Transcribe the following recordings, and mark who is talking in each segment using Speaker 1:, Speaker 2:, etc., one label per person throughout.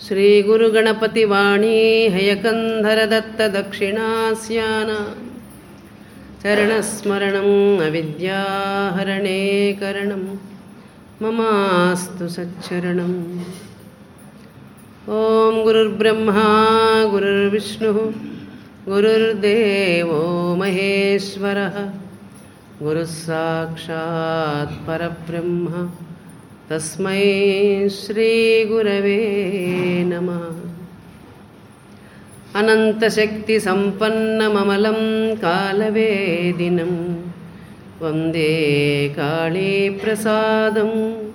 Speaker 1: श्रीगुरुगणपतिवाणी हयकन्धरदत्तदक्षिणास्यान चरणस्मरणम् अविद्याहरणे करणं ममास्तु सच्चरणम् ॐ गुरुर्ब्रह्मा गुरुर्विष्णुः गुरुर्देवो महेश्वरः गुरुः साक्षात् परब्रह्म तस्मै श्रीगुरवे नमः अनन्तशक्तिसम्पन्नममलं कालवेदिनं वन्दे कालीप्रसादं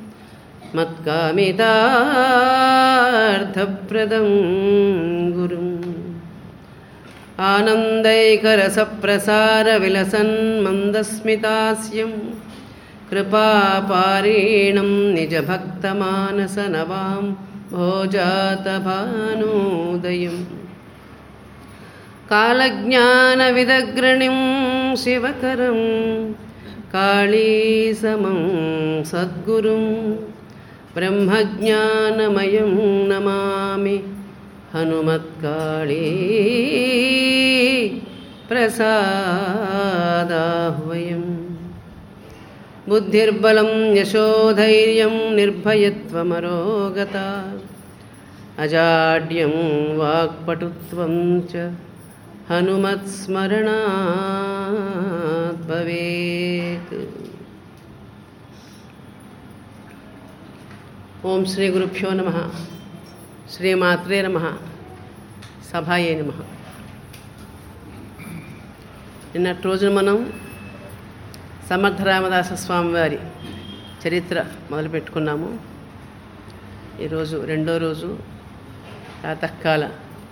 Speaker 1: मत्कामितार्थप्रदं गुरुम् आनन्दैकरसप्रसारविलसन् मन्दस्मितास्यं कृपापारीणं निजभक्तमानसनवां भोजातभानोदयम् कालज्ञानविदग्रणिं शिवकरं काळीसमं सद्गुरुं ब्रह्मज्ञानमयं नमामि हनुमत्काळी प्रसादाह्वयम् बुद्धिर्बलं यशोधैर्यं निर्भयत्वमरोगता अजाड्यं वाक्पटुत्वं च हनुमत्स्मरणात् भवेत् ఓం శ్రీ గురుభ్యో నమ శ్రీమాత్రే నమ సభాయే నమ నిన్నటి రోజున మనం సమర్థ రామదాస స్వామి వారి చరిత్ర మొదలుపెట్టుకున్నాము ఈరోజు రెండో రోజు ప్రాతకాల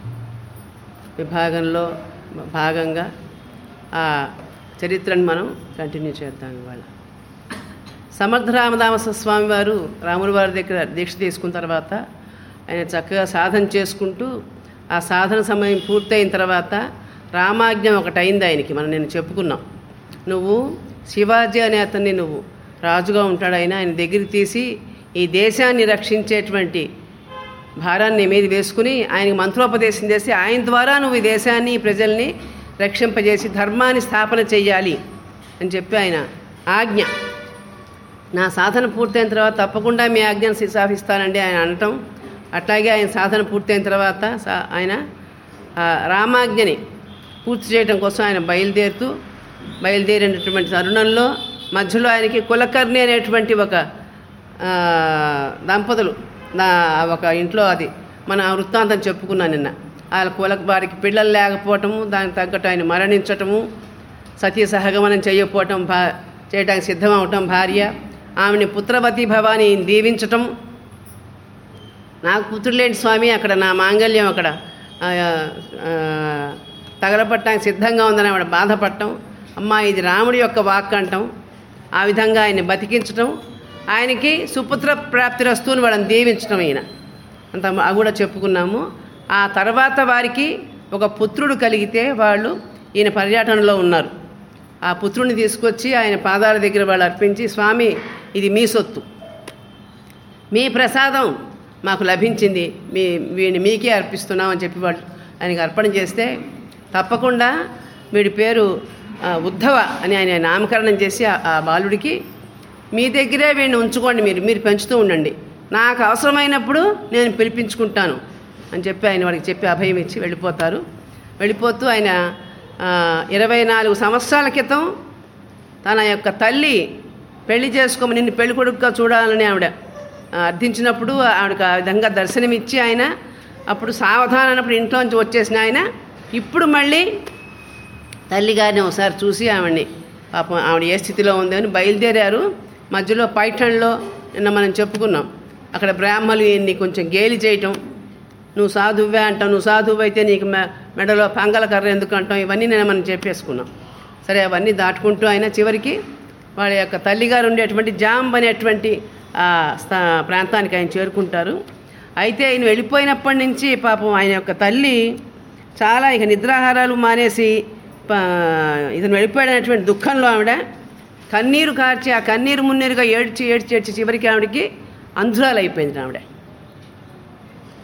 Speaker 1: విభాగంలో భాగంగా ఆ చరిత్రను మనం కంటిన్యూ చేద్దాం ఇవాళ సమర్థ రామదాస స్వామి వారు రాముల వారి దగ్గర దీక్ష తీసుకున్న తర్వాత ఆయన చక్కగా సాధన చేసుకుంటూ ఆ సాధన సమయం పూర్తయిన తర్వాత రామాజ్ఞ ఒకటి అయింది ఆయనకి మనం నేను చెప్పుకున్నాం నువ్వు శివాజీ అనే అతన్ని నువ్వు రాజుగా ఉంటాడు ఆయన ఆయన దగ్గరికి తీసి ఈ దేశాన్ని రక్షించేటువంటి భారాన్ని మీద వేసుకుని ఆయనకి మంత్రోపదేశం చేసి ఆయన ద్వారా నువ్వు ఈ దేశాన్ని ఈ ప్రజల్ని రక్షింపజేసి ధర్మాన్ని స్థాపన చెయ్యాలి అని చెప్పి ఆయన ఆజ్ఞ నా సాధన పూర్తయిన తర్వాత తప్పకుండా మీ ఆజ్ఞను శిశాఫిస్తానండి ఆయన అనటం అట్లాగే ఆయన సాధన పూర్తయిన తర్వాత సా- ఆయన ఆ రామాజ్ఞని పూర్తి చేయడం కోసం ఆయన బయలుదేరుతూ బయలుదేరినటువంటి తరుణంలో మధ్యలో ఆయనకి కులకర్ణి అనేటువంటి ఒక ఆ, దంపతులు నా ఒక ఇంట్లో అది మన ఆ వృత్తాంతం చెప్పుకున్నాను నిన్న వాళ్ళ కుల వారికి పిల్లలు లేకపోవటము దానికి తగ్గట్టు ఆయన మరణించటము సతీ సహగమనం చేయకపోవటం భా చేయడానికి సిద్ధమవటం భార్య ఆమెని పుత్రవతి భవాని దీవించటం నాకు పుత్రులేంటి స్వామి అక్కడ నా మాంగల్యం అక్కడ ఆ, ఆ, తగలపట్టడానికి సిద్ధంగా ఉందని ఆవిడ బాధపడటం అమ్మా ఇది రాముడి యొక్క వాక్ అంటాం ఆ విధంగా ఆయన్ని బతికించటం ఆయనకి సుపుత్ర ప్రాప్తి వస్తువుని వాళ్ళని దీవించటం ఈయన అంత అవి కూడా చెప్పుకున్నాము ఆ తర్వాత వారికి ఒక పుత్రుడు కలిగితే వాళ్ళు ఈయన పర్యటనలో ఉన్నారు ఆ పుత్రుడిని తీసుకొచ్చి ఆయన పాదాల దగ్గర వాళ్ళు అర్పించి స్వామి ఇది మీ సొత్తు మీ ప్రసాదం మాకు లభించింది మీ వీడిని మీకే అర్పిస్తున్నాం అని చెప్పి వాళ్ళు ఆయనకి అర్పణ చేస్తే తప్పకుండా వీడి పేరు ఆ, ఉద్ధవ అని ఆయన నామకరణం చేసి ఆ- ఆ బాలుడికి మీ దగ్గరే వీడిని ఉంచుకోండి మీరు మీరు పెంచుతూ ఉండండి నాకు అవసరమైనప్పుడు నేను పిలిపించుకుంటాను అని చెప్పి ఆయన వాడికి చెప్పి అభయం ఇచ్చి వెళ్ళిపోతారు వెళ్ళిపోతూ ఆయన ఆ, ఇరవై నాలుగు సంవత్సరాల క్రితం తన యొక్క తల్లి పెళ్లి చేసుకోమని నిన్ను పెళ్లి కొడుకుగా చూడాలని ఆవిడ ఆ, అర్థించినప్పుడు ఆవిడకి ఆ విధంగా దర్శనమిచ్చి ఆయన అప్పుడు సావధానం అన్నప్పుడు ఇంట్లోంచి వచ్చేసిన ఆయన ఇప్పుడు మళ్ళీ తల్లిగారిని ఒకసారి చూసి ఆవిడ్ని పాపం ఆవిడ ఏ స్థితిలో ఉంది అని బయలుదేరారు మధ్యలో పైఠంలో నిన్న మనం చెప్పుకున్నాం అక్కడ బ్రాహ్మలు ఈయన్ని కొంచెం గేలి చేయటం నువ్వు సాధువే అంటావు నువ్వు సాధువు అయితే నీకు మె మెడలో పంగల కర్ర ఎందుకు అంటాం ఇవన్నీ నేను మనం చెప్పేసుకున్నాం సరే అవన్నీ దాటుకుంటూ ఆయన చివరికి వాళ్ళ యొక్క తల్లిగారు ఉండేటువంటి జాంబ్ అనేటువంటి ఆ స్థా ప్రాంతానికి ఆయన చేరుకుంటారు అయితే ఆయన వెళ్ళిపోయినప్పటి నుంచి పాపం ఆయన యొక్క తల్లి చాలా ఇక నిద్రాహారాలు మానేసి ప- ఇతను వెళ్ళిపోయాడనేటువంటి దుఃఖంలో ఆవిడ కన్నీరు కార్చి ఆ కన్నీరు మున్నీరుగా ఏడ్చి ఏడ్చి ఏడ్చి చివరికి ఆవిడకి అంధురాలు అయిపోయింది ఆవిడ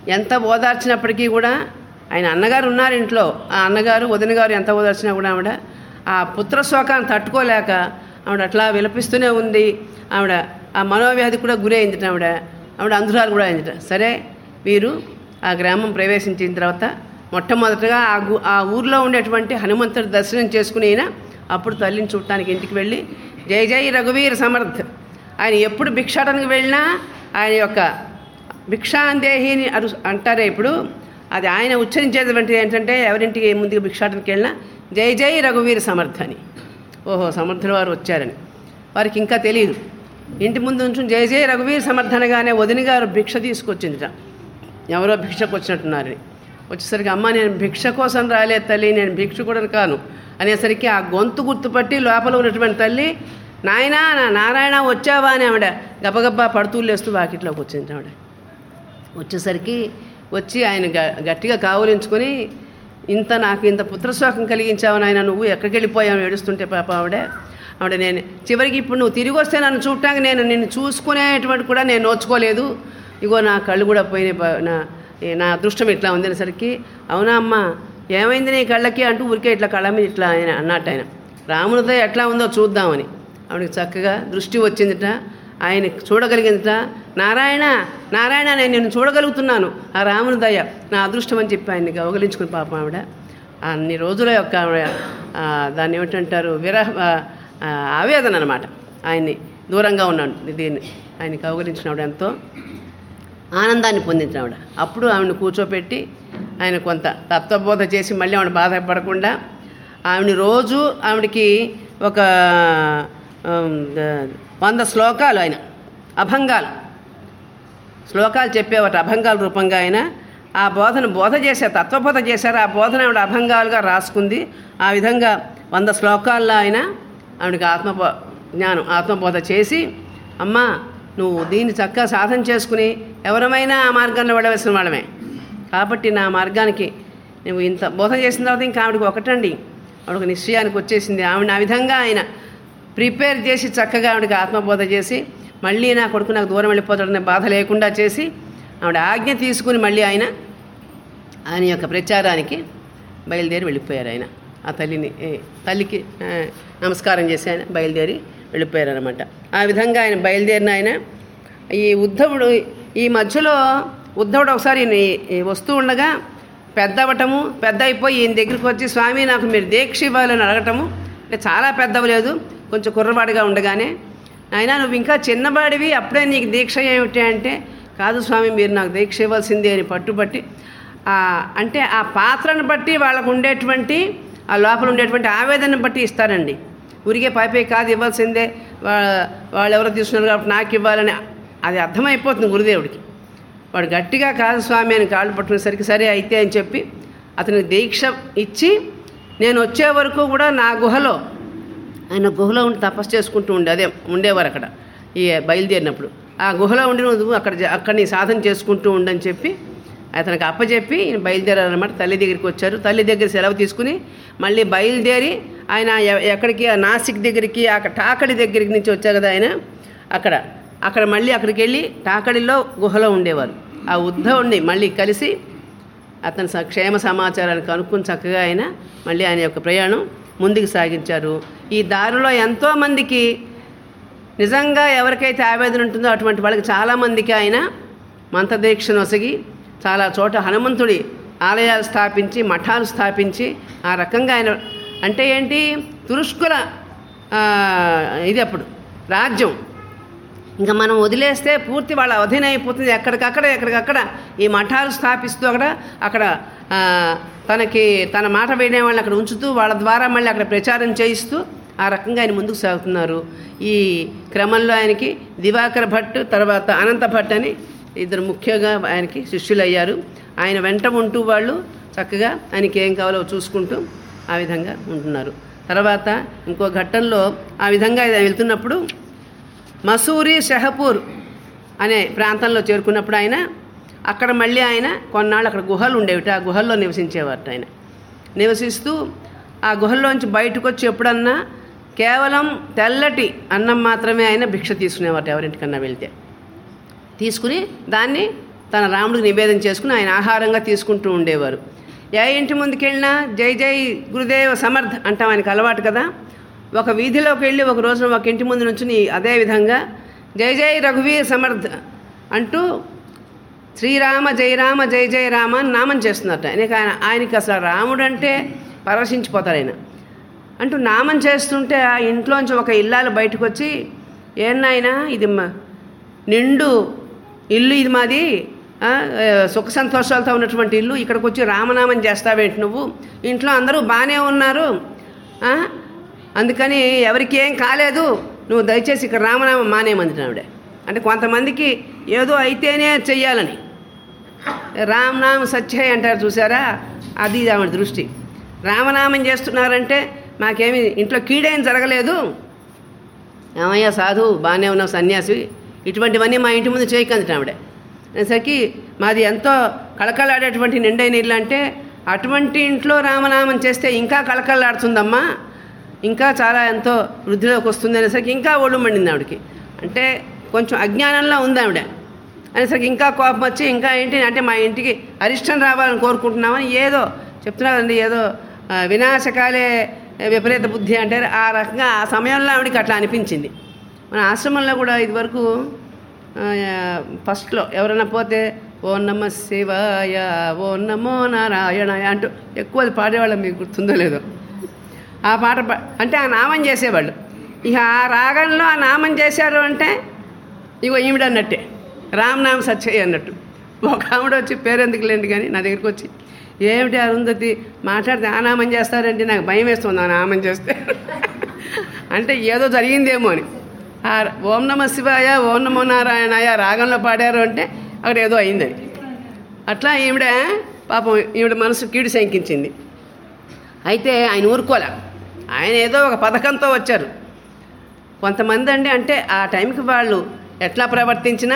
Speaker 1: ఎంత ఓదార్చినప్పటికీ కూడా ఆయన అన్నగారు ఉన్నారు ఇంట్లో ఆ అన్నగారు వదిన గారు ఎంత ఓదార్చినా కూడా ఆవిడ ఆ పుత్ర శోకాన్ని తట్టుకోలేక ఆవిడ అట్లా విలపిస్తూనే ఉంది ఆవిడ ఆ మనోవ్యాధి కూడా గురి అయిందిట ఆవిడ ఆవిడ అంధురాలు కూడా అయిందిట సరే వీరు ఆ గ్రామం ప్రవేశించిన తర్వాత మొట్టమొదటగా ఆ గు ఆ ఊర్లో ఉండేటువంటి హనుమంతుడి దర్శనం చేసుకుని అయినా అప్పుడు తల్లిని చూడటానికి ఇంటికి వెళ్ళి జై జై రఘువీర్ సమర్థ్ ఆయన ఎప్పుడు భిక్షాటనకు వెళ్ళినా ఆయన యొక్క భిక్షాందేహిని అరు అంటారే ఇప్పుడు అది ఆయన ఉచ్చరించేటువంటి ఏంటంటే ఎవరింటికి ముందుకు భిక్షాటనకి వెళ్ళినా జై జై రఘువీర్ సమర్థ అని ఓహో సమర్థుల వారు వచ్చారని వారికి ఇంకా తెలియదు ఇంటి ముందు నుంచి జై జై రఘువీర్ సమర్థనగానే వదిన గారు భిక్ష తీసుకొచ్చిందిట ఎవరో భిక్షకు వచ్చినట్టున్నారని వచ్చేసరికి అమ్మ నేను భిక్ష కోసం రాలేదు తల్లి నేను భిక్ష కూడా కాను అనేసరికి ఆ గొంతు గుర్తుపట్టి లోపల ఉన్నటువంటి తల్లి నాయనా నా నారాయణ వచ్చావా అని ఆవిడ గబగబా పడుతూ లేస్తూ వాకిట్లోకి వచ్చింది ఆవిడ వచ్చేసరికి వచ్చి ఆయన గ- గట్టిగా కావులించుకొని ఇంత నాకు ఇంత పుత్రశోకం కలిగించావు నాయన నువ్వు ఎక్కడికి వెళ్ళిపోయావు ఏడుస్తుంటే పాప ఆవిడ ఆవిడ నేను చివరికి ఇప్పుడు నువ్వు తిరిగి వస్తే నన్ను చూడటానికి నేను నిన్ను చూసుకునేటువంటి కూడా నేను నోచుకోలేదు ఇగో నా కళ్ళు కూడా పోయినాయి పా- నా ఏ- నా అదృష్టం ఇట్లా ఉంది అనేసరికి అవునా అమ్మా ఏమైంది నీ కళ్ళకి అంటూ ఊరికే ఇట్లా కళ్ళ మీద ఇట్లా ఆయన అన్నట్టు ఆయన రామునితో ఎట్లా ఉందో చూద్దామని ఆవిడకి చక్కగా దృష్టి వచ్చిందిట ఆయన చూడగలిగిందిట నారాయణ నారాయణ నేను నిన్ను చూడగలుగుతున్నాను ఆ రాముని దయ నా అదృష్టం అని చెప్పి ఆయన్ని గౌగలించుకుని పాపం ఆవిడ అన్ని రోజుల యొక్క ఆవిడ ఆ, దాన్ని ఏమిటంటారు విరహ ఆ, ఆ, ఆవేదన అనమాట ఆయన్ని దూరంగా ఉన్నాడు దీన్ని ఆయన్ని కౌగలించిన ఆవిడ ఎంతో ఆనందాన్ని పొందించిన ఆవిడ అప్పుడు ఆవిడని కూర్చోపెట్టి ఆయన కొంత తత్వబోధ చేసి మళ్ళీ ఆవిడ బాధపడకుండా ఆవిడని రోజు ఆవిడకి ఒక ఆమ్, ద- వంద శ్లోకాలు ఆయన అభంగాలు శ్లోకాలు చెప్పేవాట అభంగాల రూపంగా ఆయన ఆ బోధన బోధ చేశారు తత్వబోధ చేశారు ఆ బోధన ఆవిడ అభంగాలుగా రాసుకుంది ఆ విధంగా వంద శ్లోకాల్లో ఆయన ఆవిడకి ఆత్మ జ్ఞానం ఆత్మబోధ చేసి అమ్మా నువ్వు దీన్ని చక్కగా సాధన చేసుకుని ఎవరమైనా ఆ మార్గంలో వెళ్ళవలసిన వాళ్ళమే కాబట్టి నా మార్గానికి నువ్వు ఇంత బోధ చేసిన తర్వాత ఇంకా ఆవిడకి ఒకటండి ఆవిడకు నిశ్చయానికి వచ్చేసింది ఆవిడ ఆ విధంగా ఆయన ప్రిపేర్ చేసి చక్కగా ఆవిడకి ఆత్మబోధ చేసి మళ్ళీ నా కొడుకు నాకు దూరం వెళ్ళిపోతాడనే బాధ లేకుండా చేసి ఆవిడ ఆజ్ఞ తీసుకుని మళ్ళీ ఆయన ఆయన యొక్క ప్రచారానికి బయలుదేరి వెళ్ళిపోయారు ఆయన ఆ తల్లిని ఏ, తల్లికి ఆ, నమస్కారం చేసి ఆయన బయలుదేరి వెళ్ళిపోయారు అనమాట ఆ విధంగా ఆయన బయలుదేరిన ఆయన ఈ ఉద్ధవుడు ఈ మధ్యలో ఉద్ధవుడు ఒకసారి ఈయన ఈ వస్తూ ఉండగా పెద్ద అవ్వటము పెద్ద అయిపోయి ఈయన దగ్గరికి వచ్చి స్వామి నాకు మీరు దీక్ష ఇవ్వాలని అడగటము అంటే చాలా పెద్ద అవ్వలేదు కొంచెం కుర్రవాడిగా ఉండగానే ఆయన నువ్వు ఇంకా చిన్నవాడివి అప్పుడే నీకు దీక్ష ఏమిటి అంటే కాదు స్వామి మీరు నాకు దీక్ష ఇవ్వాల్సిందే అని పట్టుబట్టి ఆ, అంటే ఆ పాత్రను బట్టి వాళ్ళకు ఉండేటువంటి ఆ లోపల ఉండేటువంటి ఆవేదనను బట్టి ఇస్తారండి ఊరికే పైపై కాదు ఇవ్వాల్సిందే వా- వాళ్ళు ఎవరో తీసుకున్నారు కాబట్టి నాకు ఇవ్వాలని అది అర్థమైపోతుంది గురుదేవుడికి వాడు గట్టిగా కాదు స్వామి అని కాళ్ళు పట్టుకునేసరికి సరే అయితే అని చెప్పి అతనికి దీక్ష ఇచ్చి నేను వచ్చే వరకు కూడా నా గుహలో ఆయన గుహలో ఉండి తపస్సు చేసుకుంటూ ఉండే అదే ఉండేవారు అక్కడ ఈ బయలుదేరినప్పుడు ఆ గుహలో ఉండి నువ్వు అక్కడ జ- అక్కడ నీ సాధన చేసుకుంటూ ఉండని చెప్పి అతనికి అప్పచెప్పి ఈయన బయలుదేరారనమాట తల్లి దగ్గరికి వచ్చారు తల్లి దగ్గర సెలవు తీసుకుని మళ్ళీ బయలుదేరి ఆయన ఎ- ఎక్కడికి ఆ నాసిక్ దగ్గరికి అక్కడ టాకడి దగ్గరికి నుంచి వచ్చారు కదా ఆయన అక్కడ అక్కడ మళ్ళీ అక్కడికి వెళ్ళి టాకడిలో గుహలో ఉండేవారు ఆ ఉద్ధవుణ్ణి మళ్ళీ కలిసి అతని స- క్షేమ సమాచారాన్ని కనుక్కొని చక్కగా ఆయన మళ్ళీ ఆయన యొక్క ప్రయాణం ముందుకు సాగించారు ఈ దారిలో ఎంతోమందికి నిజంగా ఎవరికైతే ఆవేదన ఉంటుందో అటువంటి వాళ్ళకి చాలామందికి ఆయన మంత్రదీక్ష నొసగి చాలా చోట హనుమంతుడి ఆలయాలు స్థాపించి మఠాలు స్థాపించి ఆ రకంగా ఆయన అంటే ఏంటి తురుష్కుల ఆ, ఇది అప్పుడు రాజ్యం ఇంకా మనం వదిలేస్తే పూర్తి వాళ్ళ అధీనం అయిపోతుంది ఎక్కడికక్కడ ఎక్కడికక్కడ ఈ మఠాలు స్థాపిస్తూ అక్కడ అక్కడ ఆ, తనకి తన మాట వేయడే వాళ్ళని అక్కడ ఉంచుతూ వాళ్ళ ద్వారా మళ్ళీ అక్కడ ప్రచారం చేయిస్తూ ఆ రకంగా ఆయన ముందుకు సాగుతున్నారు ఈ క్రమంలో ఆయనకి దివాకర్ భట్ తర్వాత అనంత భట్ అని ఇద్దరు ముఖ్యంగా ఆయనకి శిష్యులు అయ్యారు ఆయన వెంట ఉంటూ వాళ్ళు చక్కగా ఆయనకి ఏం కావాలో చూసుకుంటూ ఆ విధంగా ఉంటున్నారు తర్వాత ఇంకో ఘట్టంలో ఆ విధంగా ఆయన వెళ్తున్నప్పుడు మసూరి షహపూర్ అనే ప్రాంతంలో చేరుకున్నప్పుడు ఆయన అక్కడ మళ్ళీ ఆయన కొన్నాళ్ళు అక్కడ గుహలు ఉండేవిట ఆ గుహల్లో నివసించేవారట ఆయన నివసిస్తూ ఆ గుహల్లోంచి బయటకు వచ్చి ఎప్పుడన్నా కేవలం తెల్లటి అన్నం మాత్రమే ఆయన భిక్ష తీసుకునేవారట ఎవరింటికన్నా వెళ్తే తీసుకుని దాన్ని తన రాముడికి నివేదన చేసుకుని ఆయన ఆహారంగా తీసుకుంటూ ఉండేవారు ఏ ఇంటి ముందుకు వెళ్ళినా జై జై గురుదేవ సమర్థ్ అంటాం ఆయనకు అలవాటు కదా ఒక వీధిలోకి వెళ్ళి ఒక రోజున ఒక ఇంటి ముందు నుంచి అదే విధంగా జై జై రఘువీర్ సమర్థ్ అంటూ శ్రీరామ జయరామ జయ జయ రామ అని నామం చేస్తున్నట్ట ఆయనకి ఆయన ఆయనకి అసలు రాముడు అంటే పరవశించిపోతారు ఆయన అంటూ నామం చేస్తుంటే ఆ ఇంట్లోంచి ఒక ఇల్లాలు బయటకు వచ్చి ఏనాయనా ఇది మా నిండు ఇల్లు ఇది మాది ఆ, ఆ, సుఖ సంతోషాలతో ఉన్నటువంటి ఇల్లు ఇక్కడికి వచ్చి రామనామం చేస్తావేంటి నువ్వు ఇంట్లో అందరూ బాగానే ఉన్నారు ఆ, అందుకని ఎవరికి ఏం కాలేదు నువ్వు దయచేసి ఇక్కడ రామనామం మానేమంది ఆవిడ అంటే కొంతమందికి ఏదో అయితేనే చెయ్యాలని రామనామ సత్యే అంటారు చూసారా అది ఆవిడ దృష్టి రామనామం చేస్తున్నారంటే మాకేమి ఇంట్లో కీడేం జరగలేదు ఏమయ్యా సాధు బాగానే ఉన్నావు సన్యాసి ఇటువంటివన్నీ మా ఇంటి ముందు చేయకంది ఆవిడ అనేసరికి మాది ఎంతో కళకళాడేటువంటి నిండైన ఇల్లు అంటే అటువంటి ఇంట్లో రామనామం చేస్తే ఇంకా కళకళలాడుతుందమ్మా ఇంకా చాలా ఎంతో వృద్ధిలోకి వస్తుంది అనేసరికి ఇంకా ఒళ్ళు మండింది ఆవిడకి అంటే కొంచెం అజ్ఞానంలో ఉంది ఆవిడ అనేసరికి ఇంకా కోపం వచ్చి ఇంకా ఏంటి అంటే మా ఇంటికి అరిష్టం రావాలని కోరుకుంటున్నామని ఏదో చెప్తున్నారండి ఏదో ఆ, వినాశకాలే విపరీత బుద్ధి అంటారు ఆ రకంగా ఆ సమయంలో ఆవిడకి అట్లా అనిపించింది మన ఆశ్రమంలో కూడా ఇదివరకు ఆ, ఫస్ట్లో ఎవరైనా పోతే ఓ నమ శివాయ ఓ నమో నారాయణాయ అంటూ ఎక్కువ అది పాడేవాళ్ళం మీకు గుర్తుందో లేదో ఆ పాట పా అంటే ఆ నామం చేసేవాళ్ళు ఇక ఆ రాగంలో ఆ నామం చేశారు అంటే ఇగో ఈవిడ అన్నట్టే రామనామ సత్యయ్య అన్నట్టు ఒక ఆవిడ వచ్చి పేరెందుకు లేండి కానీ నా దగ్గరికి వచ్చి ఏమిటి అరుంధతి మాట్లాడితే ఆ నామం చేస్తారంటే నాకు భయం వేస్తుంది ఆ నామం చేస్తే అంటే ఏదో జరిగిందేమో అని ఆ ఓం నమ శివాయ ఓం నమో నారాయణాయ రాగంలో పాడారు అంటే అక్కడ ఏదో అయిందని అట్లా ఈవిడ పాపం ఈవిడ మనసు కీడు శంకించింది అయితే ఆయన ఊరుకోలే ఆయన ఏదో ఒక పథకంతో వచ్చారు కొంతమంది అండి అంటే ఆ టైంకి వాళ్ళు ఎట్లా ప్రవర్తించినా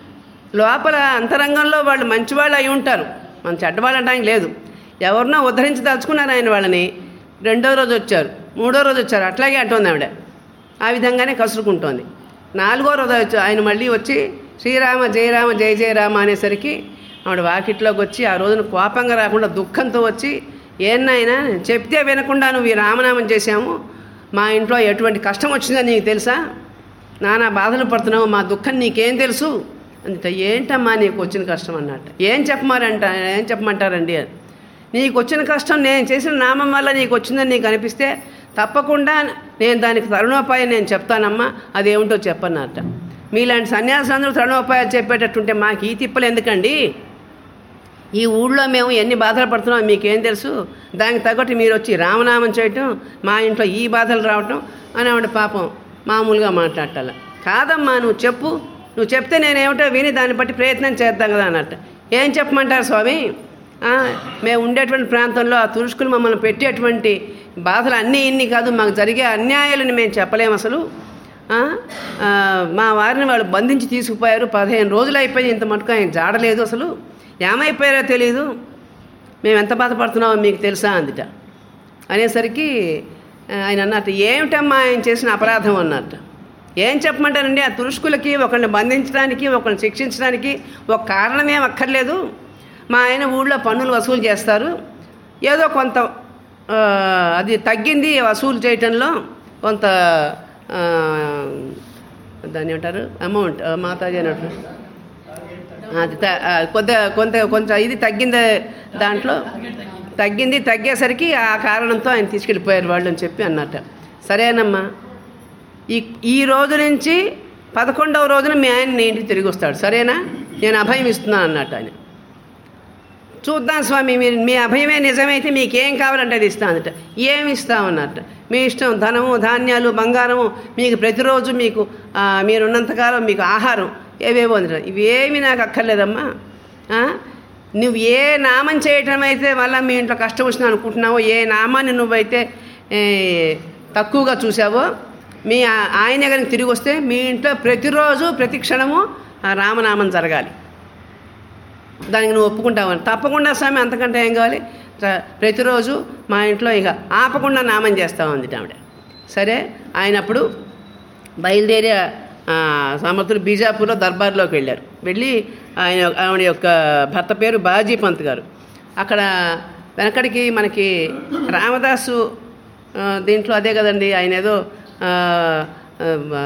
Speaker 1: లోపల అంతరంగంలో వాళ్ళు మంచివాళ్ళు అయి ఉంటారు మన చెడ్డవాళ్ళు అనడానికి లేదు ఎవరినో ఉద్ధరించి తలుచుకున్నారు ఆయన వాళ్ళని రెండో రోజు వచ్చారు మూడో రోజు వచ్చారు అట్లాగే అంటుంది ఆవిడ ఆ విధంగానే కసురుకుంటోంది నాలుగో రోజు వచ్చి ఆయన మళ్ళీ వచ్చి శ్రీరామ జయరామ జయ జయరామ అనేసరికి ఆవిడ వాకిట్లోకి వచ్చి ఆ రోజున కోపంగా రాకుండా దుఃఖంతో వచ్చి ఏనాయనా చెప్తే వినకుండా నువ్వు ఈ రామనామం చేశాము మా ఇంట్లో ఎటువంటి కష్టం వచ్చిందని నీకు తెలుసా నానా బాధలు పడుతున్నావు మా దుఃఖం నీకేం తెలుసు అంత ఏంటమ్మా నీకు వచ్చిన కష్టం అన్నట్టు ఏం చెప్పమారంట ఏం చెప్పమంటారండి అని నీకు వచ్చిన కష్టం నేను చేసిన నామం వల్ల నీకు వచ్చిందని నీకు అనిపిస్తే తప్పకుండా నేను దానికి తరుణోపాయం నేను చెప్తానమ్మా అదేమిటో చెప్పన్నట్ట మీలాంటి సన్యాసులందరూ తరుణోపాయాలు చెప్పేటట్టుంటే మాకు ఈ తిప్పలు ఎందుకండి ఈ ఊళ్ళో మేము ఎన్ని బాధలు పడుతున్నాం మీకేం తెలుసు దానికి తగ్గట్టు మీరు వచ్చి రామనామం చేయటం మా ఇంట్లో ఈ బాధలు రావటం అని ఆవిడ పాపం మామూలుగా మాట్లాడాల కాదమ్మా నువ్వు చెప్పు నువ్వు చెప్తే నేనేమిటో విని దాన్ని బట్టి ప్రయత్నం చేద్దాం కదా అన్నట్టు ఏం చెప్పమంటారు స్వామి ఆ, మేము ఉండేటువంటి ప్రాంతంలో ఆ తురుష్కులు మమ్మల్ని పెట్టేటువంటి బాధలు అన్నీ ఇన్ని కాదు మాకు జరిగే అన్యాయాలని మేము చెప్పలేము అసలు ఆ, ఆ, మా వారిని వాళ్ళు బంధించి తీసుకుపోయారు పదిహేను రోజులు అయిపోయి ఇంత మటుకు ఆయన జాడలేదు అసలు ఏమైపోయారో తెలియదు మేము ఎంత బాధపడుతున్నామో మీకు తెలుసా అందుట అనేసరికి ఆ, ఆయన అన్నట్టు ఏమిటమ్మా ఆయన చేసిన అపరాధం అన్నట్టు ఏం చెప్పమంటారండి ఆ తురుష్కులకి ఒకరిని బంధించడానికి ఒకరిని శిక్షించడానికి ఒక కారణమేం అక్కర్లేదు మా ఆయన ఊళ్ళో పన్నులు వసూలు చేస్తారు ఏదో కొంత ఆ, అది తగ్గింది వసూలు చేయటంలో కొంత ఆ, దాన్ని ఏమంటారు అమౌంట్ మాతాజీ అన్నట్టు అది త- ఆ, కొంత కొంత కొంచెం ఇది తగ్గింది దాంట్లో తగ్గింది తగ్గేసరికి ఆ కారణంతో ఆయన తీసుకెళ్ళిపోయారు వాళ్ళు అని చెప్పి అన్నట్ట సరేనమ్మా ఈ ఈ రోజు నుంచి పదకొండవ రోజున మీ ఆయన నీ ఇంటికి తిరిగి వస్తాడు సరేనా నేను అభయం ఇస్తున్నాను అన్నట్టు ఆయన చూద్దాం స్వామి మీరు మీ అభయమే నిజమైతే మీకేం కావాలంటే అది ఇస్తానట ఏమి ఇస్తామన్నట్టు మీ ఇష్టం ధనము ధాన్యాలు బంగారము మీకు ప్రతిరోజు మీకు ఆ, మీరున్నంతకాలం మీకు ఆహారం ఏవేవో అందట ఇవేమి నాకు అక్కర్లేదమ్మా ఆ? నువ్వు ఏ నామం చేయటం అయితే వల్ల మీ ఇంట్లో కష్టం వచ్చింది అనుకుంటున్నావో ఏ నామాన్ని నువ్వైతే ఏ, తక్కువగా చూసావో మీ ఆ- ఆయన కనుక తిరిగి వస్తే మీ ఇంట్లో ప్రతిరోజు ప్రతి క్షణము ఆ రామనామం జరగాలి దానికి నువ్వు ఒప్పుకుంటావని తప్పకుండా స్వామి అంతకంటే ఏం కావాలి ర- ప్రతిరోజు మా ఇంట్లో ఇక ఆపకుండా నామం చేస్తావు అంది ఆవిడ సరే ఆయన అప్పుడు బయలుదేరి ఆ, సమర్థులు బీజాపూర్లో దర్బార్లోకి వెళ్ళారు వెళ్ళి ఆయన ఆవిడ యొక్క భర్త పేరు బాజీ పంత్ గారు అక్కడ వెనకడికి మనకి రామదాసు ఆ, దీంట్లో అదే కదండి ఆయన ఏదో ఆ, ఆ,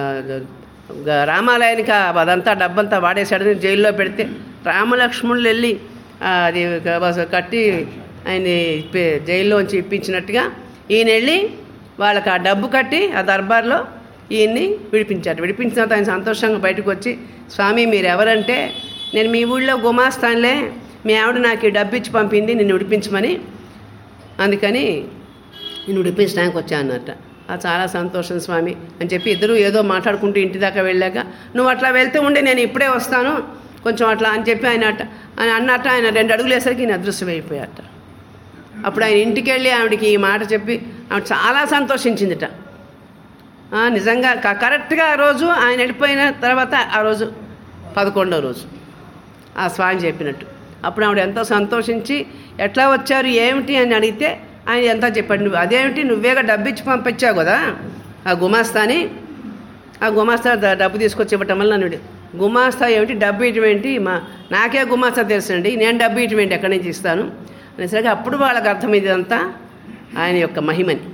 Speaker 1: గ- రామాలయానికి ఆ అదంతా డబ్బంతా వాడేశాడని జైల్లో పెడితే రామలక్ష్మణులు వెళ్ళి ఆ, అది క- కట్టి ఆయన్ని ఇప్పి- జైల్లోంచి ఇప్పించినట్టుగా ఈయన వెళ్ళి వాళ్ళకి ఆ డబ్బు కట్టి ఆ దర్బార్లో ఈయన్ని విడిపించారు విడిపించిన తర్వాత ఆయన సంతోషంగా బయటకు వచ్చి స్వామి మీరు ఎవరంటే నేను మీ ఊళ్ళో గుమాస్తానులే మీ ఆవిడ నాకు ఈ డబ్బు ఇచ్చి పంపింది నిన్ను విడిపించమని అందుకని నేను విడిపించడానికి వచ్చా అన్నట్ట ఆ చాలా సంతోషం స్వామి అని చెప్పి ఇద్దరు ఏదో మాట్లాడుకుంటూ ఇంటి దాకా వెళ్ళాక నువ్వు అట్లా వెళ్తూ ఉండి నేను ఇప్పుడే వస్తాను కొంచెం అట్లా అని చెప్పి ఆయన అట్ట ఆయన అన్నట్ట ఆయన రెండు అడుగులు వేసరికి ఈయన అదృశ్యం అయిపోయాట అప్పుడు ఆయన ఇంటికి వెళ్ళి ఆవిడకి ఈ మాట చెప్పి ఆవిడ చాలా సంతోషించిందిట ఆ, నిజంగా క- కరెక్ట్గా ఆ రోజు ఆయన వెళ్ళిపోయిన తర్వాత ఆ రోజు పదకొండవ రోజు ఆ స్వామి చెప్పినట్టు అప్పుడు ఆవిడ ఎంతో సంతోషించి ఎట్లా వచ్చారు ఏమిటి అని అడిగితే ఆయన ఎంత చెప్పాడు నువ్వు అదేమిటి నువ్వేగా డబ్బు ఇచ్చి పంపించావు కదా ఆ గుమాస్తాని ఆ గుమాస్తా ద- డబ్బు తీసుకొచ్చి ఇవ్వటం వల్ల నన్ను గుమాస్తా ఏమిటి డబ్బు ఇవ్వటం ఏంటి మా నాకే గుమాస్తా తెలుసండి నేను డబ్బు ఇవ్వటం ఏంటి ఎక్కడి నుంచి ఇస్తాను అనేసరికి అప్పుడు వాళ్ళకి అర్థమైంది ఇదంతా ఆయన యొక్క మహిమని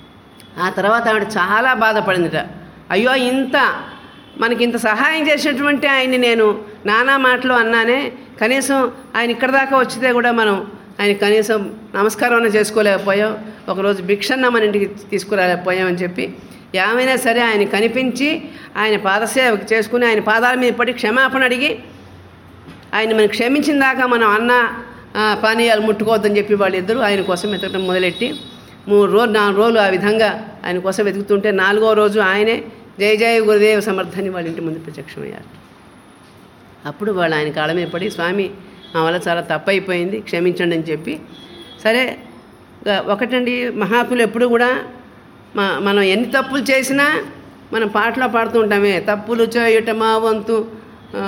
Speaker 1: ఆ తర్వాత ఆవిడ చాలా బాధపడిందిట అయ్యో ఇంత మనకి ఇంత సహాయం చేసినటువంటి ఆయన్ని నేను నానా మాటలు అన్నానే కనీసం ఆయన ఇక్కడ దాకా వచ్చితే కూడా మనం ఆయన కనీసం నమస్కారం అన్న చేసుకోలేకపోయాం ఒకరోజు భిక్షన్న మన ఇంటికి తీసుకురాలేకపోయాం అని చెప్పి ఏమైనా సరే ఆయన కనిపించి ఆయన పాదసేవ చేసుకుని ఆయన పాదాల మీద పడి క్షమాపణ అడిగి ఆయన మనం క్షమించిన దాకా మనం అన్న ఆ, పానీయాలు ముట్టుకోవద్దని చెప్పి వాళ్ళిద్దరూ ఆయన కోసం వెతకడం మొదలెట్టి మూడు రోజులు నాలుగు రోజులు ఆ విధంగా ఆయన కోసం వెతుకుతుంటే నాలుగో రోజు ఆయనే జయ జయ గురుదేవ సమర్థని వాళ్ళ ఇంటి ముందు ప్రత్యక్షమయ్యారు అప్పుడు వాళ్ళు ఆయన కాళ్ళ మీద పడి స్వామి మా వల్ల చాలా తప్పు అయిపోయింది క్షమించండి అని చెప్పి సరే గా- ఒకటండి మహాత్ములు ఎప్పుడు కూడా మా మనం ఎన్ని తప్పులు చేసినా మనం పాటలో పాడుతూ ఉంటామే తప్పులు చేయుట మా వంతు ఆ,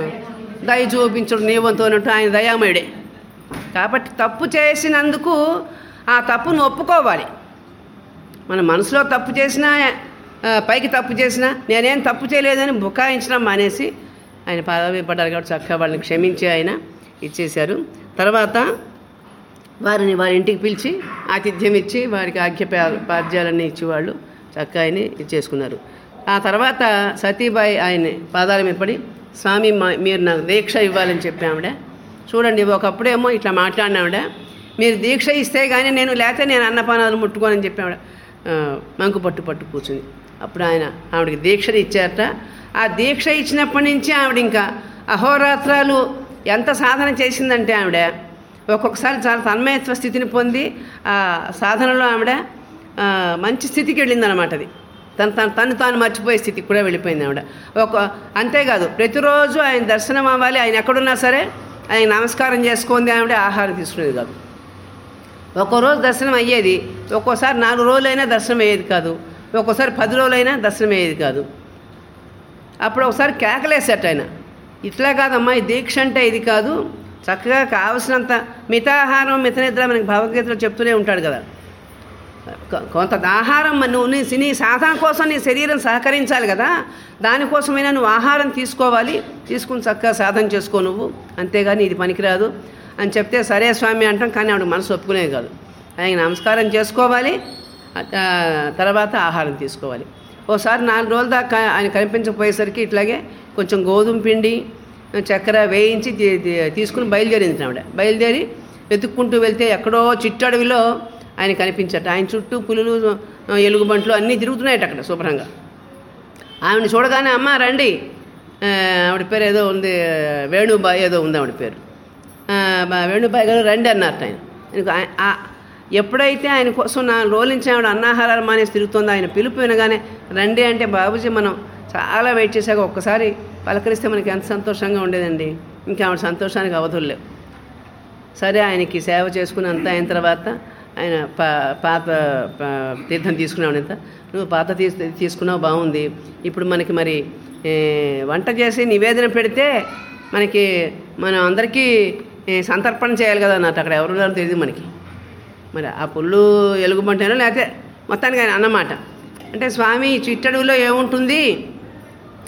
Speaker 1: దయ చూపించడం నీ వంతు అన్నట్టు ఆయన దయామయుడే కాబట్టి తప్పు చేసినందుకు ఆ తప్పును ఒప్పుకోవాలి మన మనసులో తప్పు చేసినా ఆ, పైకి తప్పు చేసినా నేనేం తప్పు చేయలేదని బుకాయించడం మానేసి ఆయన పదవి పడ్డారు కాబట్టి చక్కగా వాళ్ళని క్షమించి ఆయన ఇచ్చేశారు తర్వాత వారిని వారి ఇంటికి పిలిచి ఆతిథ్యం ఇచ్చి వారికి ఆజ్ఞ పాద్యాలన్నీ ఇచ్చేవాళ్ళు చక్కగా ఆయన్ని ఇచ్చేసుకున్నారు ఆ తర్వాత సతీబాయి ఆయన పాదాల మీద పడి స్వామి మా- మీరు నాకు దీక్ష ఇవ్వాలని చెప్పి ఆవిడ చూడండి ఒకప్పుడేమో ఇట్లా మాట్లాడిన ఆవిడ మీరు దీక్ష ఇస్తే కానీ నేను లేకపోతే నేను అన్నపానాలు ముట్టుకోనని చెప్పి ఆవిడ ఆ, మంకు పట్టు పట్టు కూర్చుంది అప్పుడు ఆయన ఆవిడకి దీక్షలు ఇచ్చారట ఆ దీక్ష ఇచ్చినప్పటి నుంచి ఆవిడ ఇంకా అహోరాత్రాలు ఎంత సాధన చేసిందంటే ఆవిడ ఒక్కొక్కసారి చాలా తన్మయత్వ స్థితిని పొంది ఆ సాధనలో ఆవిడ ఆ, మంచి స్థితికి వెళ్ళిందనమాట అది తను తను తను తాను మర్చిపోయే స్థితికి కూడా వెళ్ళిపోయింది ఆవిడ ఒక అంతేకాదు ప్రతిరోజు ఆయన దర్శనం అవ్వాలి ఆయన ఎక్కడున్నా సరే ఆయన నమస్కారం చేసుకుంది ఆవిడ ఆహారం తీసుకునేది కాదు ఒక్కో రోజు దర్శనం అయ్యేది ఒక్కోసారి నాలుగు రోజులైనా దర్శనం అయ్యేది కాదు ఒక్కోసారి పది రోజులైనా దర్శనం అయ్యేది కాదు అప్పుడు ఒకసారి కేకలేసేట ఆయన ఇట్లా కాదమ్మా ఈ దీక్ష అంటే ఇది కాదు చక్కగా కావలసినంత మితాహారం మితనిద్ర మనకి భగవద్గీతలో చెప్తూనే ఉంటాడు కదా కొ- కొంత ఆహారం మరి నువ్వు నీ నీ సాధన కోసం నీ శరీరం సహకరించాలి కదా దానికోసమైనా నువ్వు ఆహారం తీసుకోవాలి తీసుకుని చక్కగా సాధన చేసుకో నువ్వు అంతేగాని ఇది పనికిరాదు అని చెప్తే సరే స్వామి అంటాం కానీ ఆవిడ మనసు ఒప్పుకునేది కాదు ఆయన నమస్కారం చేసుకోవాలి ఆ, తర్వాత ఆహారం తీసుకోవాలి ఓసారి నాలుగు రోజుల దాకా ఆయన కనిపించకపోయేసరికి ఇట్లాగే కొంచెం గోధుమ పిండి చక్కెర వేయించి తీ- తీ- తీసుకుని బయలుదేరింది ఆవిడ బయలుదేరి వెతుక్కుంటూ వెళ్తే ఎక్కడో చిట్టడవిలో ఆయన కనిపించట ఆయన చుట్టూ పులులు ఆ, ఎలుగుబంట్లు అన్నీ తిరుగుతున్నాయట అక్కడ శుభ్రంగా ఆవిడని చూడగానే అమ్మ రండి ఆ, ఆవిడ పేరు ఏదో ఉంది వేణుబాయి ఏదో ఉంది ఆవిడ పేరు ఆ, బా- వేణుబాయి గారు రండి అన్నారు ఆయన ఆయనకు ఆయ- ఆ- ఎప్పుడైతే ఆయన కోసం నా రోజుల నుంచి ఆవిడ అన్నాహారాలు మానేసి తిరుగుతుందో ఆయన పిలుపు వినగానే రండి అంటే బాబుజీ మనం చాలా వెయిట్ చేశాక ఒక్కసారి పలకరిస్తే మనకి ఎంత సంతోషంగా ఉండేదండి ఇంకా ఆవిడ సంతోషానికి అవధులు లేవు సరే ఆయనకి సేవ చేసుకుని అంతా అయిన తర్వాత ఆయన పా పాత పా- తీర్థం తీసుకున్నావు ఎంత నువ్వు పాత తీస్ తీసుకున్నావు బాగుంది ఇప్పుడు మనకి మరి ఏ, వంట చేసి నివేదన పెడితే మనకి మనం అందరికీ ఏ, సంతర్పణ చేయాలి కదా అన్నట్టు అక్కడ ఎవరు ఉన్నారో తెలియదు మనకి మరి ఆ పుల్లు ఎలుగుబంటేనో లేకపోతే మొత్తానికి ఆయన అన్నమాట అంటే స్వామి ఈ చిట్టడుగులో ఏముంటుంది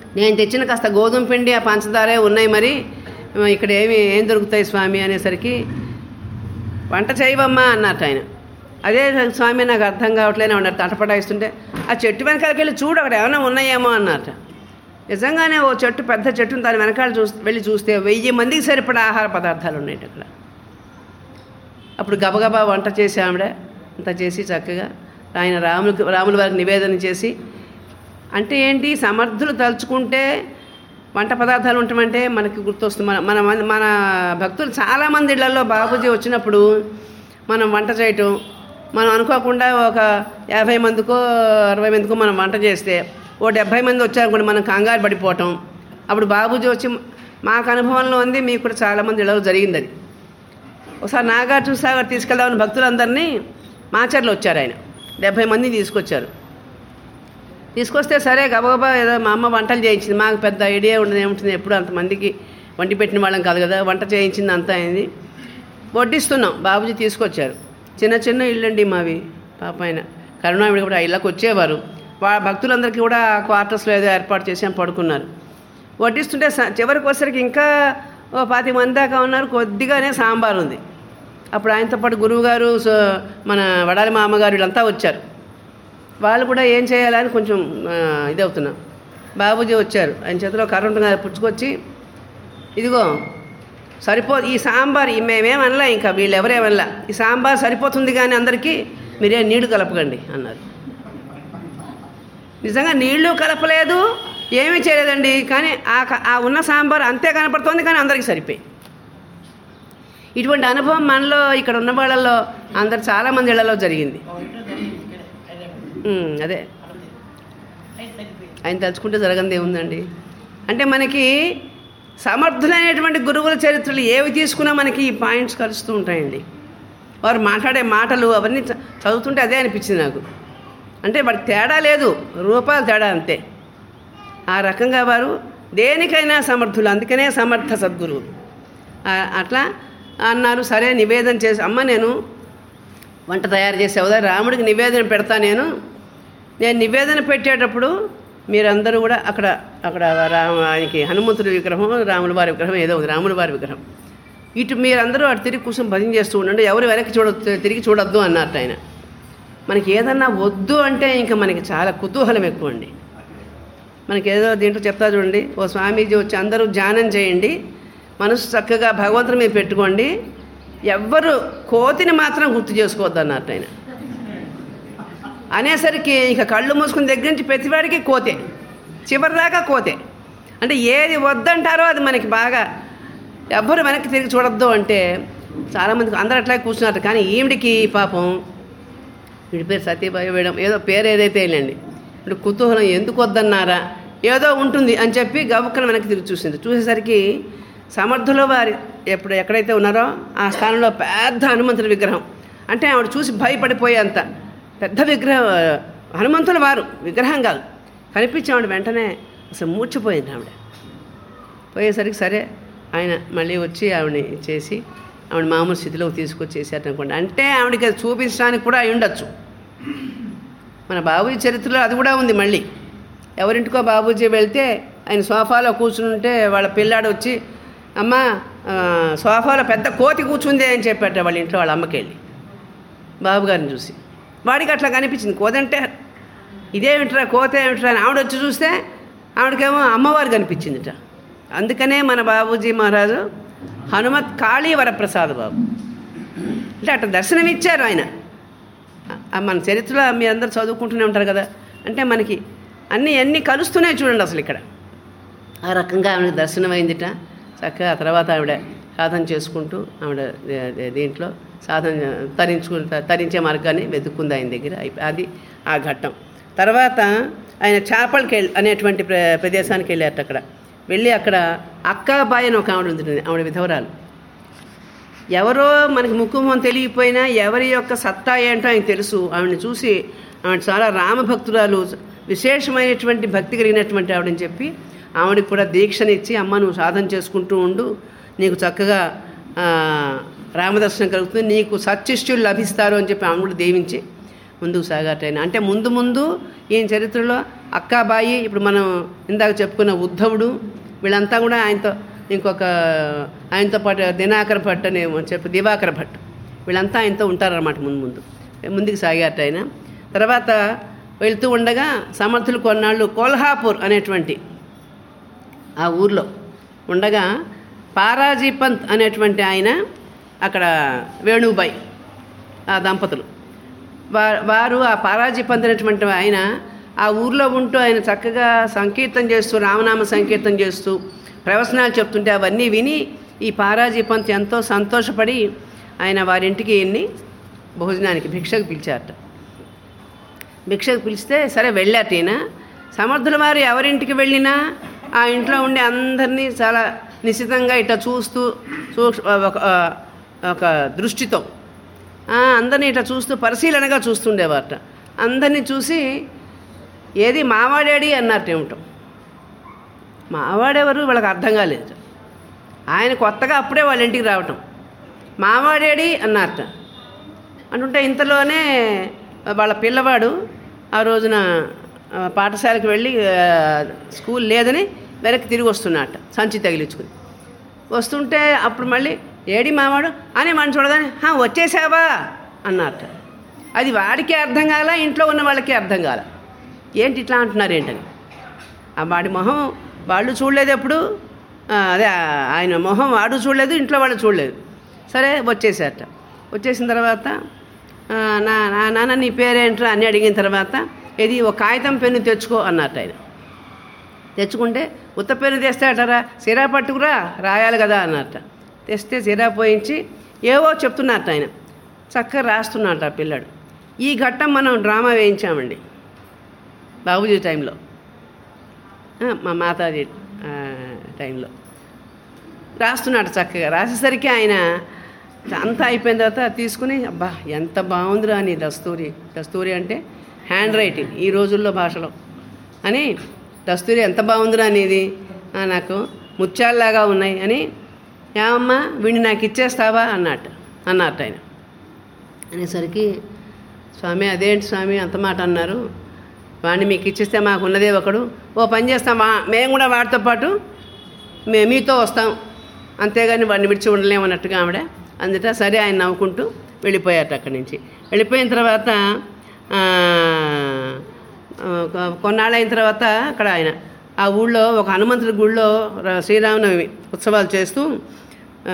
Speaker 1: నేను తెచ్చిన కాస్త గోధుమ పిండి ఆ పంచదారే ఉన్నాయి మరి ఇక్కడ ఏమి ఏం దొరుకుతాయి స్వామి అనేసరికి వంట చేయవమ్మా అన్నట్టు ఆయన అదే స్వామి నాకు అర్థం కావట్లేని ఉన్నారు తటపటాయిస్తుంటే ఆ చెట్టు వెనకాలకి వెళ్ళి చూడు అక్కడ ఏమైనా ఉన్నాయేమో అన్నట్టు నిజంగానే ఓ చెట్టు పెద్ద చెట్టును దాని వెనకాల చూసి వెళ్ళి చూస్తే వెయ్యి మందికి సరిపడా ఆహార పదార్థాలు ఉన్నాయి అక్కడ అప్పుడు గబగబా వంట చేసి ఆవిడ అంతా చేసి చక్కగా ఆయన రాములకు రాముల వారికి నివేదన చేసి అంటే ఏంటి సమర్థులు తలుచుకుంటే వంట పదార్థాలు ఉండటమంటే మనకి గుర్తొస్తుంది మన మన మన- మన భక్తులు చాలామంది ఇళ్లలో బాబూజీ వచ్చినప్పుడు మనం వంట చేయటం మనం అనుకోకుండా ఒక యాభై మందికో అరవై మందికో మనం వంట చేస్తే ఓ డెబ్భై మంది వచ్చారనుకోండి మనం కంగారు పడిపోవటం అప్పుడు బాబూజీ వచ్చి మాకు అనుభవంలో ఉంది మీకు కూడా చాలామంది ఇళ్ళలో జరిగింది అది ఒకసారి నాగార్జున సాగర్ తీసుకెళ్దామని భక్తులందరినీ మాచర్లు వచ్చారు ఆయన డెబ్భై మంది తీసుకొచ్చారు తీసుకొస్తే సరే గబగబా ఏదో మా అమ్మ వంటలు చేయించింది మాకు పెద్ద ఐడియా ఉండదు ఏముంటుంది ఎప్పుడు అంతమందికి వండి పెట్టిన వాళ్ళం కాదు కదా వంట చేయించింది అంతా అయింది వడ్డిస్తున్నాం బాబుజీ తీసుకొచ్చారు చిన్న చిన్న ఇల్లండి మావి పాప ఆయన కరుణావిడి కూడా ఆ ఇళ్ళకి వచ్చేవారు వా భక్తులందరికీ కూడా క్వార్టర్స్లో ఏదో ఏర్పాటు చేసి పడుకున్నారు వడ్డిస్తుంటే స- చివరికి వచ్చేసరికి ఇంకా ఓ పాతి మంది దాకా ఉన్నారు కొద్దిగానే సాంబార్ ఉంది అప్పుడు ఆయనతో పాటు గురువుగారు సో మన వడాలి మామగారు వీళ్ళంతా వచ్చారు వాళ్ళు కూడా ఏం చేయాలని కొంచెం ఆ, ఇది అవుతున్నా బాబూజీ వచ్చారు ఆయన చేతిలో కరెంటు గారు పుచ్చుకొచ్చి ఇదిగో సరిపో ఈ సాంబార్ ఈ మేమేం అనలా ఇంకా వీళ్ళు ఎవరేమనలా ఈ సాంబార్ సరిపోతుంది కానీ అందరికీ మీరే నీళ్లు కలపకండి అన్నారు నిజంగా నీళ్లు కలపలేదు ఏమీ చేయలేదండి కానీ ఆ క- ఆ ఉన్న సాంబార్ అంతే కనపడుతోంది కానీ అందరికీ సరిపోయి ఇటువంటి అనుభవం మనలో ఇక్కడ ఉన్న వాళ్ళలో అందరు చాలామంది ఇళ్లలో జరిగింది ఉమ్, అదే ఆయన తలుచుకుంటే జరగంది ఏముందండి అంటే మనకి సమర్థులైనటువంటి గురువుల చరిత్రలు ఏవి తీసుకున్నా మనకి ఈ పాయింట్స్ కలుస్తూ ఉంటాయండి వారు మాట్లాడే మాటలు అవన్నీ చ- చదువుతుంటే అదే అనిపించింది నాకు అంటే వాడికి తేడా లేదు రూపాయలు తేడా అంతే ఆ రకంగా వారు దేనికైనా సమర్థులు అందుకనే సమర్థ సద్గురువులు ఆ- అట్లా అన్నారు సరే నివేదన చేసి అమ్మ నేను వంట తయారు చేసావుదా రాముడికి నివేదన పెడతా నేను నేను నివేదన పెట్టేటప్పుడు మీరందరూ కూడా అక్కడ అక్కడ రామ ఆయనకి హనుమంతుడి విగ్రహం రాముల వారి విగ్రహం ఏదో ఉంది రాముల వారి విగ్రహం ఇటు మీరందరూ అటు తిరిగి కూర్చొని భజన చేస్తూ ఉండండి ఎవరు వెనక్కి చూడ తిరిగి చూడొద్దు అన్నట్టు ఆయన మనకి ఏదన్నా వద్దు అంటే ఇంకా మనకి చాలా కుతూహలం ఎక్కువ అండి మనకి ఏదో దీంట్లో చెప్తా చూడండి ఓ స్వామీజీ వచ్చి అందరూ ధ్యానం చేయండి మనసు చక్కగా భగవంతుని మీద పెట్టుకోండి ఎవ్వరు కోతిని మాత్రం గుర్తు చేసుకోవద్దు అన్నట్టు ఆయన అనేసరికి ఇక కళ్ళు మూసుకుని దగ్గర నుంచి ప్రతివాడికి కోతే చివరిదాకా కోతే అంటే ఏది వద్దంటారో అది మనకి బాగా ఎవ్వరు వెనక్కి తిరిగి చూడొద్దు అంటే చాలామందికి అందరూ అట్లాగే కూర్చున్నారు కానీ ఈవిడికి పాపం వీడి పేరు సత్యబాయి వేయడం ఏదో పేరు ఏదైతే వెళ్ళండి ఇప్పుడు కుతూహలం ఎందుకు వద్దన్నారా ఏదో ఉంటుంది అని చెప్పి గబుక్కన వెనక్కి తిరిగి చూసింది చూసేసరికి సమర్థుల వారి ఎప్పుడు ఎక్కడైతే ఉన్నారో ఆ స్థానంలో పెద్ద హనుమంతుడి విగ్రహం అంటే ఆవిడ చూసి భయపడిపోయేంత పెద్ద విగ్రహం హనుమంతుల వారు విగ్రహం కాదు కనిపించి ఆవిడ వెంటనే అసలు మూర్చిపోయింది ఆవిడ పోయేసరికి సరే ఆయన మళ్ళీ వచ్చి ఆవిడని చేసి ఆవిడ మామూలు స్థితిలోకి తీసుకొచ్చేసారు అనుకోండి అంటే ఆవిడకి అది చూపించడానికి కూడా అయి ఉండొచ్చు మన బాబూజీ చరిత్రలో అది కూడా ఉంది మళ్ళీ ఎవరింటికో బాబూజీ వెళ్తే ఆయన సోఫాలో కూర్చుని ఉంటే వాళ్ళ పిల్లాడు వచ్చి అమ్మ ఆ, సోఫాలో పెద్ద కోతి కూర్చుంది అని చెప్పాట వాళ్ళ ఇంట్లో వాళ్ళ అమ్మకి వెళ్ళి బాబు గారిని చూసి వాడికి అట్లా కనిపించింది కోదంటే ఇదేమిట్రా కోత ఏమిట్రా అని ఆవిడ వచ్చి చూస్తే ఆవిడకేమో అమ్మవారు కనిపించిందిట అందుకనే మన బాబూజీ మహారాజు హనుమత్ కాళీ వరప్రసాద్ బాబు అంటే అట్లా దర్శనం ఇచ్చారు ఆయన ఆ మన చరిత్రలో మీ అందరు చదువుకుంటూనే ఉంటారు కదా అంటే మనకి అన్నీ అన్నీ కలుస్తూనే చూడండి అసలు ఇక్కడ ఆ రకంగా ఆవిడ దర్శనం అయిందిట చక్కగా ఆ తర్వాత ఆవిడ సాధన చేసుకుంటూ ఆవిడ దే- దే- దీంట్లో సాధన తరించుకు తరించే మార్గాన్ని వెతుక్కుంది ఆయన దగ్గర అయిపో- అది ఆ ఘట్టం తర్వాత ఆయన చేపలకి వెళ్ళి అనేటువంటి ప్ర ప్రదేశానికి వెళ్ళారట అక్కడ వెళ్ళి అక్కడ అక్కాబాయి అని ఒక ఆవిడ ఉంటుంది ఆవిడ విధవరాలు ఎవరో మనకి ముక్కుమొహం తెలియపోయినా ఎవరి యొక్క సత్తా ఏంటో ఆయనకు తెలుసు ఆవిడని చూసి ఆవిడ చాలా రామభక్తురాలు విశేషమైనటువంటి భక్తి కలిగినటువంటి ఆవిడని చెప్పి ఆవిడకి కూడా దీక్షనిచ్చి అమ్మ నువ్వు సాధన చేసుకుంటూ ఉండు నీకు చక్కగా ఆ, రామదర్శనం కలుగుతుంది నీకు సత్శిష్యులు లభిస్తారు అని చెప్పి ఆవిడ కూడా దీవించి ముందుకు సాగారట ఆయన అంటే ముందు ముందు ఈయన చరిత్రలో అక్కాబాయి ఇప్పుడు మనం ఇందాక చెప్పుకున్న ఉద్ధవుడు వీళ్ళంతా కూడా ఆయనతో ఇంకొక ఆయనతో పాటు దినాకర భట్ అని చెప్పి దివాకర భట్ వీళ్ళంతా ఆయనతో ఉంటారన్నమాట ముందు ముందు ముందుకు సాగారట ఆయన తర్వాత వెళ్తూ ఉండగా సమర్థులు కొన్నాళ్ళు కోల్హాపూర్ అనేటువంటి ఆ ఊర్లో ఉండగా పారాజీ పంత్ అనేటువంటి ఆయన అక్కడ వేణుబాయి ఆ దంపతులు వా- వారు ఆ పారాజీ పంత్ అనేటువంటి ఆయన ఆ ఊర్లో ఉంటూ ఆయన చక్కగా సంకీర్తన చేస్తూ రామనామ సంకీర్తన చేస్తూ ప్రవచనాలు చెప్తుంటే అవన్నీ విని ఈ పారాజీ పంత్ ఎంతో సంతోషపడి ఆయన వారింటికి ఎన్ని భోజనానికి భిక్షకు పిలిచారట భిక్షకు పిలిస్తే సరే వెళ్ళాట ఈయన సమర్థుల వారు ఎవరింటికి వెళ్ళినా ఆ ఇంట్లో ఉండే అందరినీ చాలా నిశ్చితంగా ఇట్లా చూస్తూ సూక్ష ఒక ఒక దృష్టితో ఆ, అందరినీ ఇట్లా చూస్తూ పరిశీలనగా చూస్తుండేవారట అందరినీ చూసి ఏది మావాడేడి అన్నట్టు ఏమిటో మావాడెవరు వాళ్ళకి అర్థం కాలేదు ఆయన కొత్తగా అప్పుడే వాళ్ళ ఇంటికి రావటం మావాడేడి అన్నారట అంటుంటే ఇంతలోనే వాళ్ళ పిల్లవాడు ఆ రోజున ఆ, పాఠశాలకు వెళ్ళి ఆ, స్కూల్ లేదని వెనక్కి తిరిగి వస్తున్నట్ట సంచి తగిలించుకుని వస్తుంటే అప్పుడు మళ్ళీ ఏడి మావాడు అని మనం చూడగానే "హా, వచ్చేసావా అన్నట్ట అది వాడికి అర్థం కాల ఇంట్లో ఉన్న వాళ్ళకి అర్థం కాల ఏంటి ఇట్లా అంటున్నారు ఏంటని ఆ వాడి మొహం వాళ్ళు చూడలేదు ఎప్పుడు ఆ, అదే ఆ, ఆయన మొహం వాడు చూడలేదు ఇంట్లో వాళ్ళు చూడలేదు సరే వచ్చేసారట వచ్చేసిన తర్వాత ఆ, నా నా నాన్న నీ పేరేంట్రా అని అడిగిన తర్వాత ఇది ఒక కాగితం పెన్ను తెచ్చుకో అన్నట్టు ఆయన తెచ్చుకుంటే ఉత్త పెన్ను తెస్తాడరా సిరా పట్టుకురా రాయాలి కదా అన్నట్ట తెస్తే సిరా పోయించి ఏవో చెప్తున్నట్టు ఆయన చక్కగా రాస్తున్నట్టు ఆ పిల్లాడు ఈ ఘట్టం మనం డ్రామా వేయించామండి బాబుజీ టైంలో ఆ, మా మాతాజీ ఆ, టైంలో రాస్తున్నాడు చక్కగా రాసేసరికి ఆయన అంతా అయిపోయిన తర్వాత తీసుకుని అబ్బా ఎంత బాగుందిరా నీ దస్తూరి దస్తూరి అంటే హ్యాండ్ రైటింగ్ ఈ రోజుల్లో భాషలో అని దస్తూరి ఎంత బాగుందిరా నీది ఆ, నాకు ముత్యాల్లాగా ఉన్నాయి అని ఏమమ్మా వీడిని నాకు ఇచ్చేస్తావా అన్నట్టు అన్నట్టు ఆయన అనేసరికి స్వామి అదేంటి స్వామి అంత మాట అన్నారు వాడిని మీకు ఇచ్చిస్తే మాకు ఉన్నదే ఒకడు ఓ పని చేస్తాం వా- మేము కూడా వాడితో పాటు మే మీతో వస్తాం అంతేగాని వాడిని విడిచి ఉండలేము అన్నట్టుగా ఆవిడ అందుట సరే ఆయన నవ్వుకుంటూ వెళ్ళిపోయారట అక్కడి నుంచి వెళ్ళిపోయిన తర్వాత ఆ, ఒక- కొన్నాళ్ళు అయిన తర్వాత అక్కడ ఆయన ఆ ఊళ్ళో ఒక హనుమంతుడి గుళ్ళో ర- శ్రీరామనవమి ఉత్సవాలు చేస్తూ ఆ,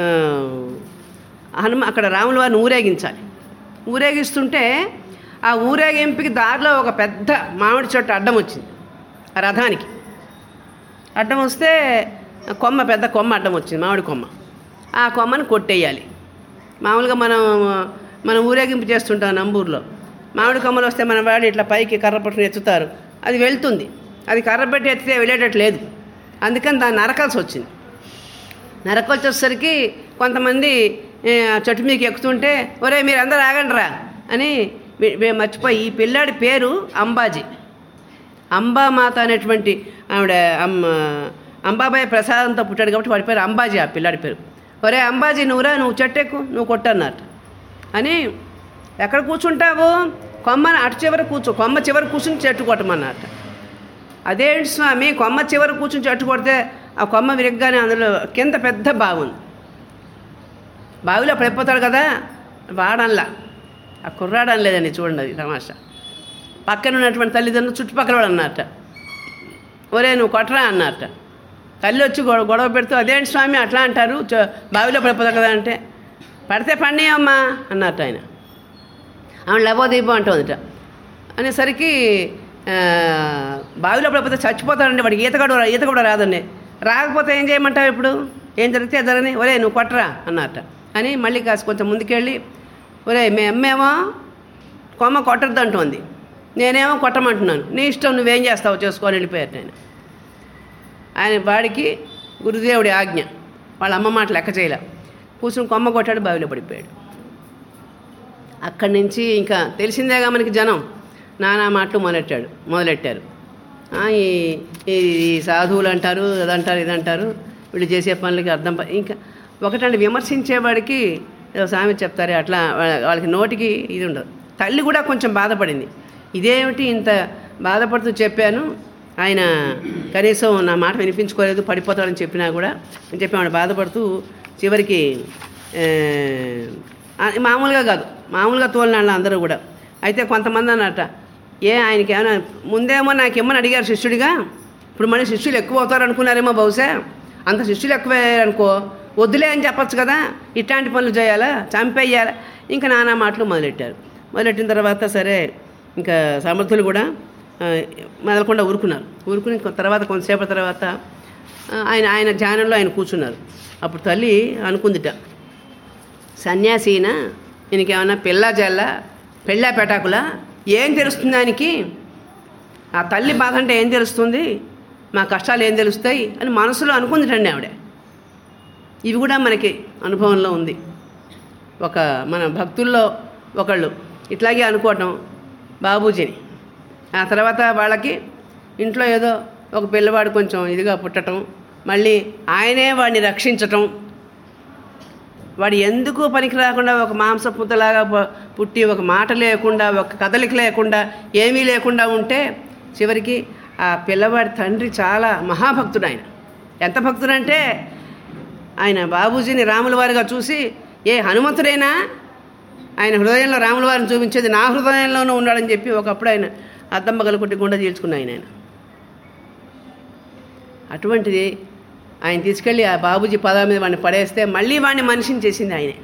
Speaker 1: హనుమ అక్కడ రాముల వారిని ఊరేగించాలి ఊరేగిస్తుంటే ఆ ఊరేగింపుకి దారిలో ఒక పెద్ద మామిడి చెట్టు అడ్డం వచ్చింది ఆ రథానికి అడ్డం వస్తే కొమ్మ పెద్ద కొమ్మ అడ్డం వచ్చింది మామిడి కొమ్మ ఆ కొమ్మను కొట్టేయాలి మామూలుగా మనం మనం ఊరేగింపు చేస్తుంటాం నంబూరులో మామిడి కొమ్మలు వస్తే మన వాడు ఇట్లా పైకి కర్ర పట్టుకుని ఎత్తుతారు అది వెళ్తుంది అది కర్ర పెట్టి ఎత్తితే వెళ్ళేటట్టు లేదు అందుకని దాన్ని నరకాల్సి వచ్చింది నరకొచ్చేసరికి కొంతమంది ఏ, ఆ చెట్టు మీదకి ఎక్కుతుంటే ఒరే మీరు అందరూ ఆగండి రా అని వీ- వీ- మర్చిపోయి ఈ పిల్లాడి పేరు అంబాజీ అంబామాత అనేటువంటి ఆవిడ అమ్మ అంబాబాయి ప్రసాదంతో పుట్టాడు కాబట్టి వాడి పేరు అంబాజీ ఆ పిల్లాడి పేరు ఒరే అంబాజీ నువ్వురా నువ్వు చెట్టెక్కు నువ్వు కొట్టన్నట్టు అని ఎక్కడ కూర్చుంటావు కొమ్మని అటు చివర కూర్చో కొమ్మ చివర కూర్చుని చెట్టు కొట్టమన్నట్టు అదేంటి స్వామి కొమ్మ చివర కూర్చుని చెట్టు కొడితే ఆ కొమ్మ విరగ్గానే అందులో కింద పెద్ద బాగుంది బావిలో పడిపోతాడు కదా వాడన్లా ఆ కుర్రాడు లేదండి చూడండి అది తమాషా పక్కన ఉన్నటువంటి తల్లిదండ్రులు చుట్టుపక్కల వాడు అన్నట్ట ఒరే నువ్వు కొట్టరా అన్నట్ట తల్లి వచ్చి గొడవ గొడవ పెడుతూ అదేంటి స్వామి అట్లా అంటారు చ- బావిలో పడిపోతారు కదా అంటే పడితే పండియమ్మా అన్నట్టు ఆయన ఆమె లబో దీపో అంటుందిట అనేసరికి ఆ, బావిలో పడిపోతే చచ్చిపోతాడండి వాడికి ఈత కూడా ఈత కూడా రాదండి రాకపోతే ఏం చేయమంటావు ఇప్పుడు ఏం జరిగితే అది జరగని ఒరే నువ్వు కొట్టరా అన్నట్ట అని మళ్ళీ కాస్త కొంచెం ముందుకెళ్ళి ఒరే మీ అమ్మేమో కొమ్మ కొట్టద్దు అంటుంది నేనేమో కొట్టమంటున్నాను నీ ఇష్టం నువ్వేం చేస్తావు చేసుకొని వెళ్ళిపోయారు నేను ఆయన వాడికి గురుదేవుడి ఆజ్ఞ వాళ్ళ అమ్మ మాట లెక్క చేయలే కూర్చుని కొమ్మ కొట్టాడు బావిలో పడిపోయాడు అక్కడి నుంచి ఇంకా తెలిసిందేగా మనకి జనం నానా మాటలు మొదలెట్టాడు మొదలెట్టారు ఆ, ఈ ఈ ఈ సాధువులు అంటారు అదంటారు ఇదంటారు వీళ్ళు చేసే పనులకి అర్థం ప- ఇంకా ఒకటంటే విమర్శించేవాడికి ఏదో సామెత చెప్తారే అట్లా వా- వాళ్ళకి నోటికి ఇది ఉండదు తల్లి కూడా కొంచెం బాధపడింది ఇదేమిటి ఇంత బాధపడుతూ చెప్పాను ఆయన కనీసం నా మాట వినిపించుకోలేదు పడిపోతాడని చెప్పినా కూడా అని చెప్పి ఆవిడ బాధపడుతూ చివరికి ఆ, ఆ, మామూలుగా కాదు మామూలుగా తోలినాళ్ళు అందరూ కూడా అయితే కొంతమంది అన్నట ఏ ఆయనకి ఏమైనా ముందేమో నాకేమని అడిగారు శిష్యుడిగా ఇప్పుడు మళ్ళీ శిష్యులు ఎక్కువ అవుతారు అనుకున్నారేమో బహుశా అంత శిష్యులు ఎక్కువ అనుకో వద్దులే అని చెప్పొచ్చు కదా ఇట్లాంటి పనులు చేయాలా చంపేయాలా ఇంకా నానా మాటలు మొదలెట్టారు మొదలెట్టిన తర్వాత సరే ఇంకా సమర్థులు కూడా ఆ, మెదలకుండా ఊరుకున్నారు ఊరుకుని కొ- తర్వాత కొంతసేపటి తర్వాత ఆ, ఆయన ఆయన ధ్యానంలో ఆయన కూర్చున్నారు అప్పుడు తల్లి అనుకుందిట సన్యాసీన ఈయనకేమన్నా పిల్ల జల్ల పెళ్ళా పెటాకులా ఏం తెలుస్తుంది ఆయనకి ఆ తల్లి బాధ అంటే ఏం తెలుస్తుంది మా కష్టాలు ఏం తెలుస్తాయి అని మనసులో అనుకుందిటండి ఆవిడ ఇవి కూడా మనకి అనుభవంలో ఉంది ఒక మన భక్తుల్లో ఒకళ్ళు ఇట్లాగే అనుకోవటం బాబూజీని ఆ తర్వాత వాళ్ళకి ఇంట్లో ఏదో ఒక పిల్లవాడు కొంచెం ఇదిగా పుట్టటం మళ్ళీ ఆయనే వాడిని రక్షించటం వాడు ఎందుకు పనికి రాకుండా ఒక మాంసపుతలాగా పు- పుట్టి ఒక మాట లేకుండా ఒక కదలిక లేకుండా ఏమీ లేకుండా ఉంటే చివరికి ఆ పిల్లవాడి తండ్రి చాలా మహాభక్తుడు ఆయన ఎంత భక్తుడంటే ఆయన బాబూజీని రాముల వారిగా చూసి ఏ హనుమంతుడైనా ఆయన హృదయంలో రాముల వారిని చూపించేది నా హృదయంలోనూ ఉన్నాడని చెప్పి ఒకప్పుడు ఆయన అద్దమ్మ గలుకొట్టి గుండె చీల్చుకున్న ఆయన ఆయన అటువంటిది ఆయన తీసుకెళ్ళి ఆ బాబూజీ పదాల మీద వాడిని పడేస్తే మళ్ళీ వాడిని మనిషిని చేసింది ఆయనే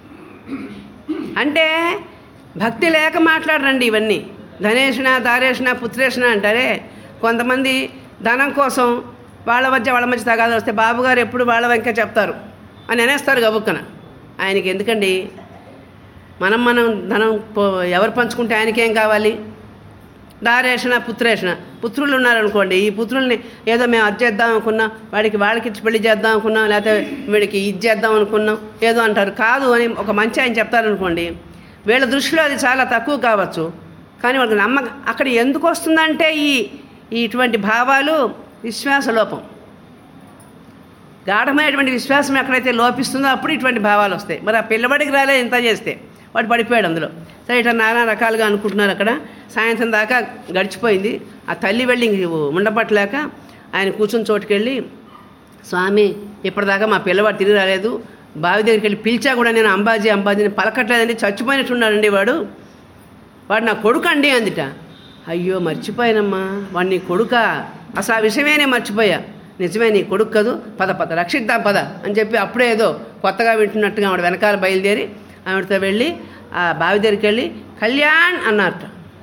Speaker 1: అంటే భక్తి లేక మాట్లాడరండి ఇవన్నీ ధనేషణ దారేషణ పుత్రేషణ అంటారే కొంతమంది ధనం కోసం వాళ్ళ మధ్య వాళ్ళ మధ్య తగాదు వస్తే బాబుగారు ఎప్పుడు వాళ్ళ వెంక చెప్తారు అని అనేస్తారు గబుక్కన ఆయనకి ఎందుకండి మనం మనం ధనం పో- ఎవరు పంచుకుంటే ఆయనకేం కావాలి దారేషణ పుత్రేషణ పుత్రులు ఉన్నారనుకోండి ఈ పుత్రుల్ని ఏదో మేము అది చేద్దాం అనుకున్నాం వాడికి వాళ్ళకి ఇచ్చి పెళ్లి చేద్దాం అనుకున్నాం లేకపోతే వీడికి ఇది చేద్దాం అనుకున్నాం ఏదో అంటారు కాదు అని ఒక మంచి ఆయన చెప్తారనుకోండి వీళ్ళ దృష్టిలో అది చాలా తక్కువ కావచ్చు కానీ వాళ్ళకి నమ్మక అక్కడ ఎందుకు వస్తుందంటే ఈ ఈ ఇటువంటి భావాలు విశ్వాస లోపం గాఢమైనటువంటి విశ్వాసం ఎక్కడైతే లోపిస్తుందో అప్పుడు ఇటువంటి భావాలు వస్తాయి మరి ఆ పిల్లవాడికి రాలే ఇంత చేస్తే వాడు పడిపోయాడు అందులో సరే ఇట్లా నానా రకాలుగా అనుకుంటున్నారు అక్కడ సాయంత్రం దాకా గడిచిపోయింది ఆ తల్లి వెళ్ళి ఇంక ఉండపట్టలేక ఆయన కూర్చుని చోటుకెళ్ళి స్వామి ఇప్పటిదాకా మా పిల్లవాడు తిరిగి రాలేదు బావి దగ్గరికి వెళ్ళి పిలిచా కూడా నేను అంబాజీ అంబాజీని పలకట్లేదండి చచ్చిపోయినట్టున్నాడండి వాడు వాడు నా కొడుకు అండి అందిట అయ్యో మర్చిపోయానమ్మా వాడు నీ కొడుక అసలు ఆ విషయమే నేను మర్చిపోయా నిజమే నీ కొడుకు కదూ పద పద రక్షిద్దాం పద అని చెప్పి అప్పుడే ఏదో కొత్తగా వింటున్నట్టుగా ఆవిడ వెనకాల బయలుదేరి ఆవిడతో వెళ్ళి ఆ బావి దగ్గరికి వెళ్ళి కళ్యాణ్ అన్నట్ట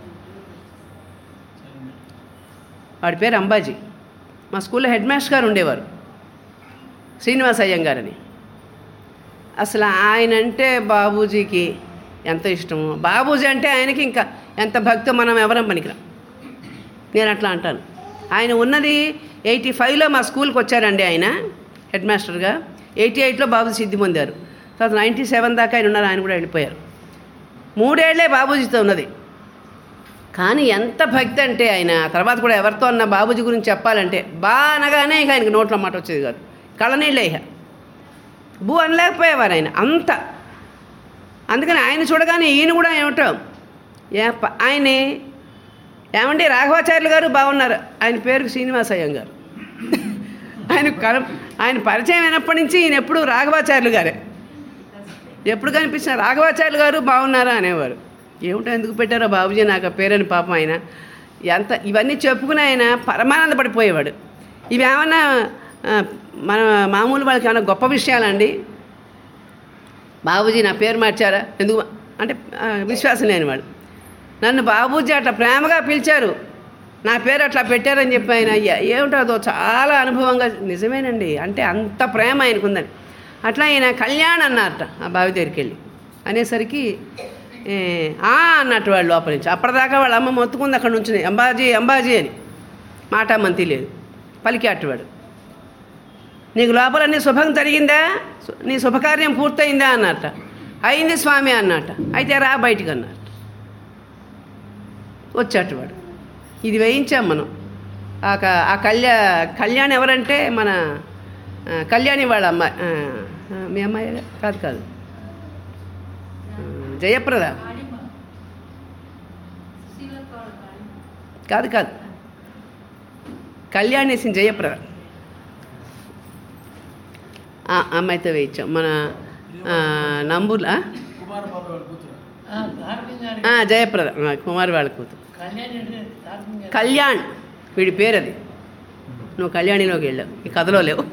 Speaker 1: వాడి పేరు అంబాజీ మా స్కూల్లో హెడ్ మాస్టర్ గారు ఉండేవారు శ్రీనివాస్ అయ్యంగారని అసలు ఆయన అంటే బాబూజీకి ఎంత ఇష్టమో బాబూజీ అంటే ఆయనకి ఇంకా ఎంత భక్తో మనం ఎవరం పనికిరా నేను అట్లా అంటాను ఆయన ఉన్నది ఎయిటీ ఫైవ్లో మా స్కూల్కి వచ్చారండి ఆయన హెడ్ మాస్టర్గా ఎయిటీ ఎయిట్లో బాబూజీ సిద్ధి పొందారు తర్వాత నైంటీ సెవెన్ దాకా ఆయన ఉన్నారు ఆయన కూడా వెళ్ళిపోయారు మూడేళ్లే బాబూజీతో ఉన్నది కానీ ఎంత భక్తి అంటే ఆయన ఆ తర్వాత కూడా ఎవరితో అన్న బాబూజీ గురించి చెప్పాలంటే బా అనగానే ఇక ఆయనకి నోట్లో మాట వచ్చేది కాదు కళ్ళనీళ్ళే ఇక భూ అనలేకపోయేవారు ఆయన అంత అందుకని ఆయన చూడగానే ఈయన కూడా ఏమిటో ఏ ప- ఆయన్ని ఏమండి రాఘవాచార్యులు గారు బాగున్నారు ఆయన పేరు శ్రీనివాసయ్యం గారు ఆయన కన ఆయన పరిచయం అయినప్పటి నుంచి ఈయన ఎప్పుడు రాఘవాచార్యులు గారే ఎప్పుడు కనిపించిన రాఘవాచార్యులు గారు బాగున్నారా అనేవారు ఏమిటో ఎందుకు పెట్టారో బాబుజీ నాకు ఆ పేరని పాపం ఆయన ఎంత ఇవన్నీ చెప్పుకుని ఆయన పరమానంద పడిపోయేవాడు ఇవి ఏమన్నా ఆ, మన మామూలు వాళ్ళకి ఏమైనా గొప్ప విషయాలండి బాబూజీ నా పేరు మార్చారా ఎందుకు అంటే ఆ, విశ్వాసం లేనివాడు నన్ను బాబూజీ అట్లా ప్రేమగా పిలిచారు నా పేరు అట్లా పెట్టారని చెప్పి ఆయన అయ్యా ఏమిటో అదో చాలా అనుభవంగా నిజమేనండి అంటే అంత ప్రేమ ఆయనకుందని అట్లా ఆయన కళ్యాణ్ అన్నారట ఆ బావి దగ్గరికి వెళ్ళి అనేసరికి ఏ, ఆ అన్నట్టు వాళ్ళు లోపల నుంచి అప్పటిదాకా వాళ్ళ అమ్మ మొత్తుకుంది అక్కడ నుంచి అంబాజీ అంబాజీ అని మాట మంతి లేదు పలికి అట్టువాడు నీకు లోపల నీ శుభం జరిగిందా సు- నీ శుభకార్యం పూర్తయిందా అన్నట్ట అయింది స్వామి అన్నట్ట అయితే రా బయటికి అన్నట్ట వచ్చాటు వాడు ఇది వేయించాం మనం ఆ క- ఆ కళ్యా కళ్యాణ్ ఎవరంటే మన ఆ, కళ్యాణి వాళ్ళ అమ్మాయి ఆ, ఆ, మీ అమ్మాయి కాదు కాదు ఆ, జయప్రద కాదు కాదు కళ్యాణ్ వేసిన జయప్రద ఆ అమ్మాయితో వేయించాం మన ఆ, నంబూర్ల
Speaker 2: కుమార బాబు వాళ్ళ కూతురు
Speaker 3: ఆ, తారకం
Speaker 1: ఆ, జయప్రద ఆ, కుమార్ వాళ్ళ కూతురు
Speaker 3: కళ్యాణ్ అంటే తారకం గారు.
Speaker 1: కళ్యాణ్ వీడి పేరు అది నువ్వు కళ్యాణిలోకి వెళ్ళావు ఈ కథలో లేవు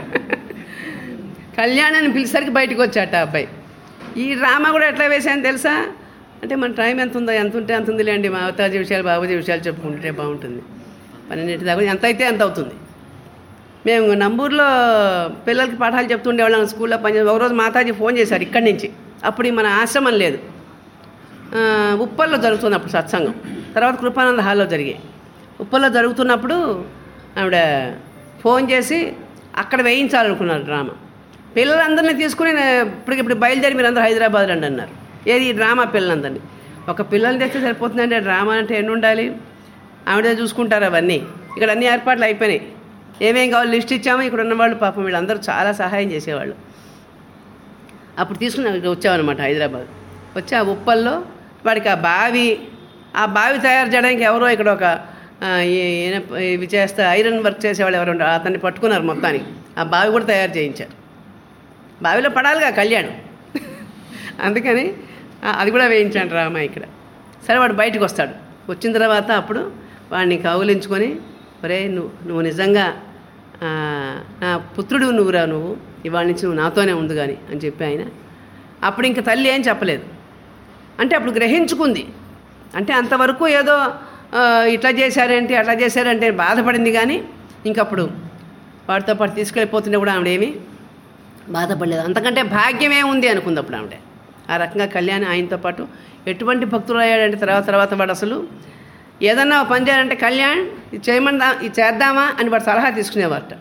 Speaker 1: కళ్యాణ్ అని పిలిసరికి బయటకు వచ్చాట ఆ అబ్బాయి ఈ డ్రామా కూడా ఎట్లా వేసాను తెలుసా అంటే మన టైం ఎంత ఉందో ఎంత ఉంటే అంత ఉందిలేండి మా అవతాజీ విషయాలు బాబుజీ విషయాలు చెప్పుకుంటే బాగుంటుంది పన్నెండింటి దాకా ఎంత అయితే ఎంత అవుతుంది మేము నంబూరులో పిల్లలకి పాఠాలు చెప్తుండేవాళ్ళం స్కూల్లో పని ఒకరోజు మాతాజీ ఫోన్ చేశారు ఇక్కడి నుంచి అప్పుడు ఈ మన ఆశ్రమం లేదు ఆ, ఉప్పల్లో జరుగుతుంది అప్పుడు సత్సంగం తర్వాత కృపానంద హాల్లో జరిగాయి ఉప్పల్లో జరుగుతున్నప్పుడు ఆవిడ ఫోన్ చేసి అక్కడ వేయించాలనుకున్నారు డ్రామా పిల్లలందరినీ తీసుకుని నే- ఇప్పటికి ఇప్పుడు బయలుదేరి మీరు అందరూ హైదరాబాద్ రండి అన్నారు ఏది ఈ డ్రామా పిల్లలందరినీ ఒక పిల్లల్ని తెస్తే సరిపోతుందండి ఆ డ్రామా అంటే ఎన్ని ఉండాలి ఆవిడే చూసుకుంటారు అవన్నీ ఇక్కడ అన్ని ఏర్పాట్లు అయిపోయినాయి ఏమేం కావాలి లిస్ట్ ఇచ్చామో ఇక్కడ ఉన్న వాళ్ళు పాపం వీళ్ళందరూ చాలా సహాయం చేసేవాళ్ళు అప్పుడు తీసుకుని ఇక్కడ వచ్చామన్నమాట హైదరాబాద్ వచ్చి ఆ ఉప్పల్లో వాడికి ఆ బావి ఆ బావి తయారు చేయడానికి ఎవరో ఇక్కడ ఒక ఆ, ఈ- ఈయన- ఇవి చేస్తే ఐరన్ వర్క్ చేసేవాళ్ళు ఎవరు ఉంటారు అతన్ని పట్టుకున్నారు మొత్తానికి ఆ బావి కూడా తయారు చేయించారు బావిలో పడాలిగా కళ్యాణం అందుకని ఆ, అది కూడా వేయించాను రామ ఇక్కడ సరే వాడు బయటకు వస్తాడు వచ్చిన తర్వాత అప్పుడు వాడిని కౌలించుకొని ఒరే నువ్వు నువ్వు నిజంగా ఆ, నా పుత్రుడు నువ్వురా నువ్వు ఇవాళ నుంచి నువ్వు నాతోనే ఉంది కానీ అని చెప్పి ఆయన అప్పుడు ఇంక తల్లి ఏం చెప్పలేదు అంటే అప్పుడు గ్రహించుకుంది అంటే అంతవరకు ఏదో ఆ, ఇట్లా చేశారేంటి అట్లా చేశారంటే బాధపడింది కానీ ఇంకప్పుడు వాడితో పాటు తీసుకెళ్ళిపోతుంటే కూడా ఆవిడేమి బాధపడలేదు అంతకంటే భాగ్యమే ఉంది అనుకుంది అప్పుడు ఆవిడ ఆ రకంగా కళ్యాణ్ ఆయనతో పాటు ఎటువంటి భక్తులు అయ్యాడంటే తర్వాత తర్వాత వాడు అసలు ఏదన్నా ఒక పని చేయాలంటే కళ్యాణ్ ఇది చేయమందా ఇది చేద్దామా అని వాడు సలహా తీసుకునేవారట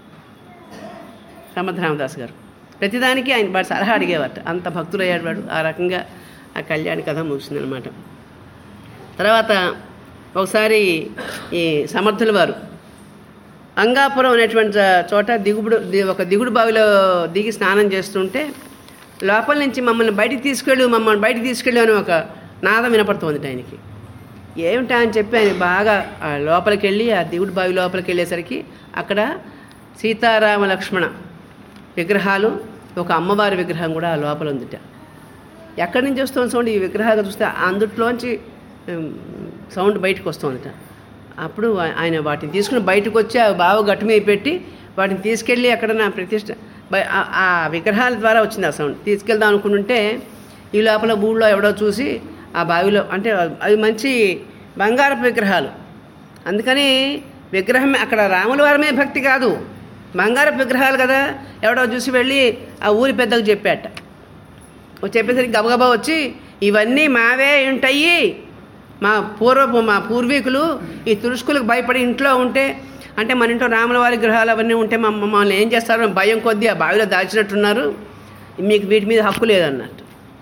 Speaker 1: రామధరామదాస్ గారు ప్రతిదానికి ఆయన వాడు సలహా అడిగేవారట అంత భక్తులు అయ్యాడు వాడు ఆ రకంగా ఆ కళ్యాణ్ కథ ముగిసిందనమాట తర్వాత ఒకసారి ఈ సమర్థుల వారు అంగాపురం అనేటువంటి చోట దిగుబడు ది- ఒక దిగుడు బావిలో దిగి స్నానం చేస్తుంటే లోపల నుంచి మమ్మల్ని బయటికి తీసుకెళ్ళు మమ్మల్ని బయటికి తీసుకెళ్ళు అని ఒక నాదం వినపడుతుంది ఆయనకి ఏమిటా అని చెప్పి ఆయన బాగా ఆ లోపలికి వెళ్ళి ఆ దిగుడు బావి లోపలికి వెళ్ళేసరికి అక్కడ సీతారామ లక్ష్మణ విగ్రహాలు ఒక అమ్మవారి విగ్రహం కూడా ఆ లోపల ఉందిట ఎక్కడి నుంచి వస్తుంది సౌండ్ ఈ విగ్రహాలు చూస్తే అందుట్లోంచి ఉమ్, సౌండ్ బయటకు వస్తుందట అప్పుడు ఆ- ఆయన వాటిని తీసుకుని బయటకు వచ్చి ఆ బావ గట్టు మీద పెట్టి వాటిని తీసుకెళ్ళి అక్కడ నా ప్రతిష్ట బయ- ఆ- ఆ విగ్రహాల ద్వారా వచ్చింది ఆ సౌండ్ తీసుకెళ్దాం అనుకుంటుంటే ఈ లోపల ఊళ్ళో ఎవడో చూసి ఆ బావిలో అంటే అవి మంచి బంగారపు విగ్రహాలు అందుకని విగ్రహం అక్కడ రాముల వారమే భక్తి కాదు బంగారపు విగ్రహాలు కదా ఎవడో చూసి వెళ్ళి ఆ ఊరి పెద్దకు చెప్పాట ఓ చెప్పేసరికి గబగబా వచ్చి ఇవన్నీ మావే ఉంటాయి మా పూర్వపు మా పూర్వీకులు ఈ తురుష్కులకు భయపడి ఇంట్లో ఉంటే అంటే మన ఇంట్లో రాముల వారి గ్రహాలు అవన్నీ ఉంటే మా మమ్మల్ని ఏం చేస్తారో భయం కొద్దీ ఆ బావిలో దాచినట్టున్నారు మీకు వీటి మీద హక్కు లేదన్నట్టు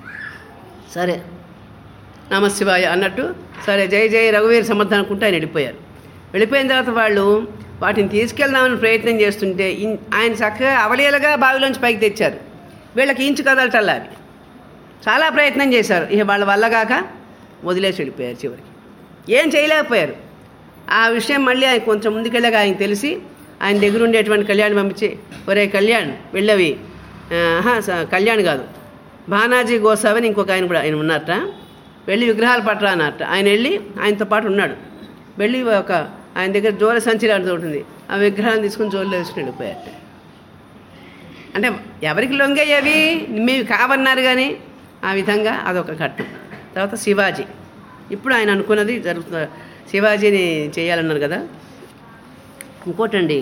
Speaker 1: సరే నమశివాయ అన్నట్టు సరే జై జై రఘువీర సమర్థ అనుకుంటే ఆయన వెళ్ళిపోయారు వెళ్ళిపోయిన తర్వాత వాళ్ళు వాటిని తీసుకెళ్దామని ప్రయత్నం చేస్తుంటే ఇన్- ఆయన చక్కగా అవలీలగా బావిలోంచి పైకి తెచ్చారు వీళ్ళకి ఇంచు కదలటల్లా అవి చాలా ప్రయత్నం చేశారు ఇక వాళ్ళ వల్ల కాక వదిలేసి వెళ్ళిపోయారు చివరికి ఏం చేయలేకపోయారు ఆ విషయం మళ్ళీ ఆయన కొంచెం ముందుకెళ్ళగా ఆయన తెలిసి ఆయన దగ్గర ఉండేటువంటి కళ్యాణ్ పంపించి ఒరే కళ్యాణ్ వెళ్ళవి ఆహా, స- కళ్యాణ్ కాదు భానాజీ గోసావి అని ఇంకొక ఆయన కూడా ఆయన ఉన్నారట వెళ్ళి విగ్రహాలు పట్టరా అన్నట్ట ఆయన వెళ్ళి ఆయనతో పాటు ఉన్నాడు వెళ్ళి ఒక ఆయన దగ్గర జోల సంచి లాంటిది ఉంటుంది ఆ విగ్రహాన్ని తీసుకుని జోలు వేసుకుని వెళ్ళిపోయారట అంటే ఎవరికి లొంగయ్యవి మీవి కావన్నారు కానీ ఆ విధంగా అదొక ఘట్టం తర్వాత శివాజీ ఇప్పుడు ఆయన అనుకున్నది జరుగుతుంది శివాజీని చేయాలన్నారు కదా ఇంకోటండి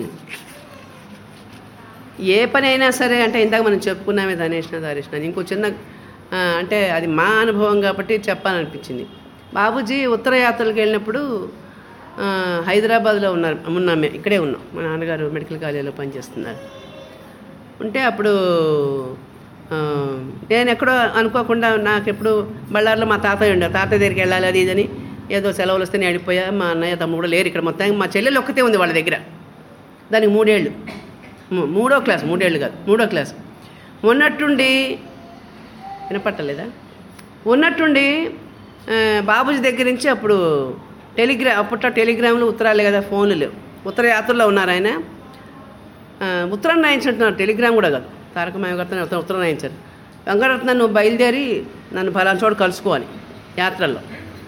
Speaker 1: ఏ పని అయినా సరే అంటే ఇందాక మనం చెప్పుకున్నామే ధనేష్ణ ధారేష్ణ ఇంకో చిన్న ఆ, అంటే అది మా అనుభవం కాబట్టి చెప్పాలనిపించింది బాబూజీ ఉత్తర యాత్రలకు వెళ్ళినప్పుడు ఆ, హైదరాబాద్లో ఉన్నారు ఉన్నాం మేము ఇక్కడే ఉన్నాం మా నాన్నగారు మెడికల్ కాలేజీలో పనిచేస్తున్నారు ఉంటే అప్పుడు ఆ, నేను ఎక్కడో అనుకోకుండా నాకు ఎప్పుడు బళ్ళార్లో మా తాతయ్య ఉండే తాతయ్య దగ్గరికి వెళ్ళాలి అది ఇదని ఏదో సెలవులు వస్తే నేను వెళ్ళిపోయా మా అన్నయ్య తమ్ముడు కూడా లేరు ఇక్కడ మొత్తానికి మా చెల్లెలు ఒక్కతే ఉంది వాళ్ళ దగ్గర దానికి మూడేళ్ళు మూ- మూడో క్లాస్ మూడేళ్ళు కాదు మూడో క్లాస్ ఉన్నట్టుండి వినపట్టలేదా ఉన్నట్టుండి ఆ, బాబుజీ దగ్గర నుంచి అప్పుడు టెలిగ్రా అప్పట్లో టెలిగ్రామ్లు ఉత్తరాలే కదా ఫోన్లు లేవు ఉత్తర యాత్రలో ఉన్నారు ఆయన ఆ, ఉత్తరం రాయించినట్టున్నారు టెలిగ్రామ్ కూడా కాదు తారక మాయగారితో ఉత్తరం ఉత్తరం రాయించారు వెంకటరత్న నువ్వు బయలుదేరి నన్ను ఫలానా చోట కలుసుకోవాలి యాత్రల్లో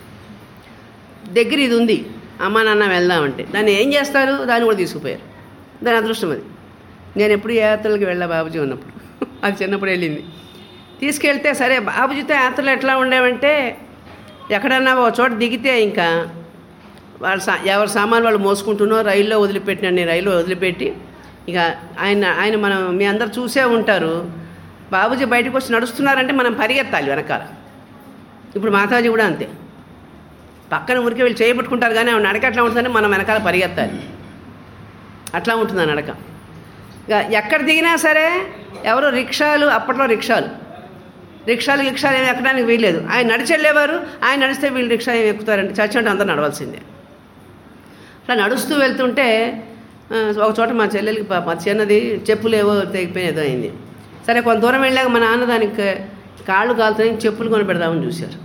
Speaker 1: దగ్గర ఇది ఉంది అమ్మా నాన్న వెళ్దామంటే దాన్ని ఏం చేస్తారు దాన్ని కూడా తీసుకుపోయారు దాని అదృష్టం అది నేను ఎప్పుడు ఏ యాత్రలకు వెళ్ళా బాబుజీ ఉన్నప్పుడు అది చిన్నప్పుడు వెళ్ళింది తీసుకెళ్తే సరే బాబుజీతో యాత్రలు ఎట్లా ఉండేవంటే ఎక్కడన్నా ఒక చోట దిగితే ఇంకా వాళ్ళ సా ఎవరి సామాన్లు వాళ్ళు మోసుకుంటున్నో రైల్లో వదిలిపెట్టిన నేను రైల్లో వదిలిపెట్టి ఇక ఆయన ఆయన మనం మీ అందరు చూసే ఉంటారు బాబుజీ బయటకు వచ్చి నడుస్తున్నారంటే మనం పరిగెత్తాలి వెనకాల ఇప్పుడు మాతాజీ కూడా అంతే పక్కన ఊరికే వీళ్ళు చేయబట్టుకుంటారు కానీ ఆవిడ నడక ఎట్లా ఉంటుందని మనం వెనకాల పరిగెత్తాలి అట్లా ఉంటుంది ఆ నడక ఇక ఎక్కడ దిగినా సరే ఎవరు రిక్షాలు అప్పట్లో రిక్షాలు రిక్షాలు రిక్షాలు ఏమి ఎక్కడానికి వీల్లేదు ఆయన నడిచి వెళ్ళేవారు ఆయన నడిస్తే వీళ్ళు రిక్షా ఏమి ఎక్కుతారంటే చచ్చినట్టు అంతా నడవాల్సిందే అట్లా నడుస్తూ వెళ్తుంటే ఆ, ఒక చోట మా చెల్లెలకి పాప మా చిన్నది చెప్పులు ఏవో తెగిపోయిన ఏదో అయింది సరే కొంత దూరం వెళ్ళాక మా నాన్న దానికి కాళ్ళు కాలుతున్నాయి చెప్పులు కొని పెడదామని చూశారు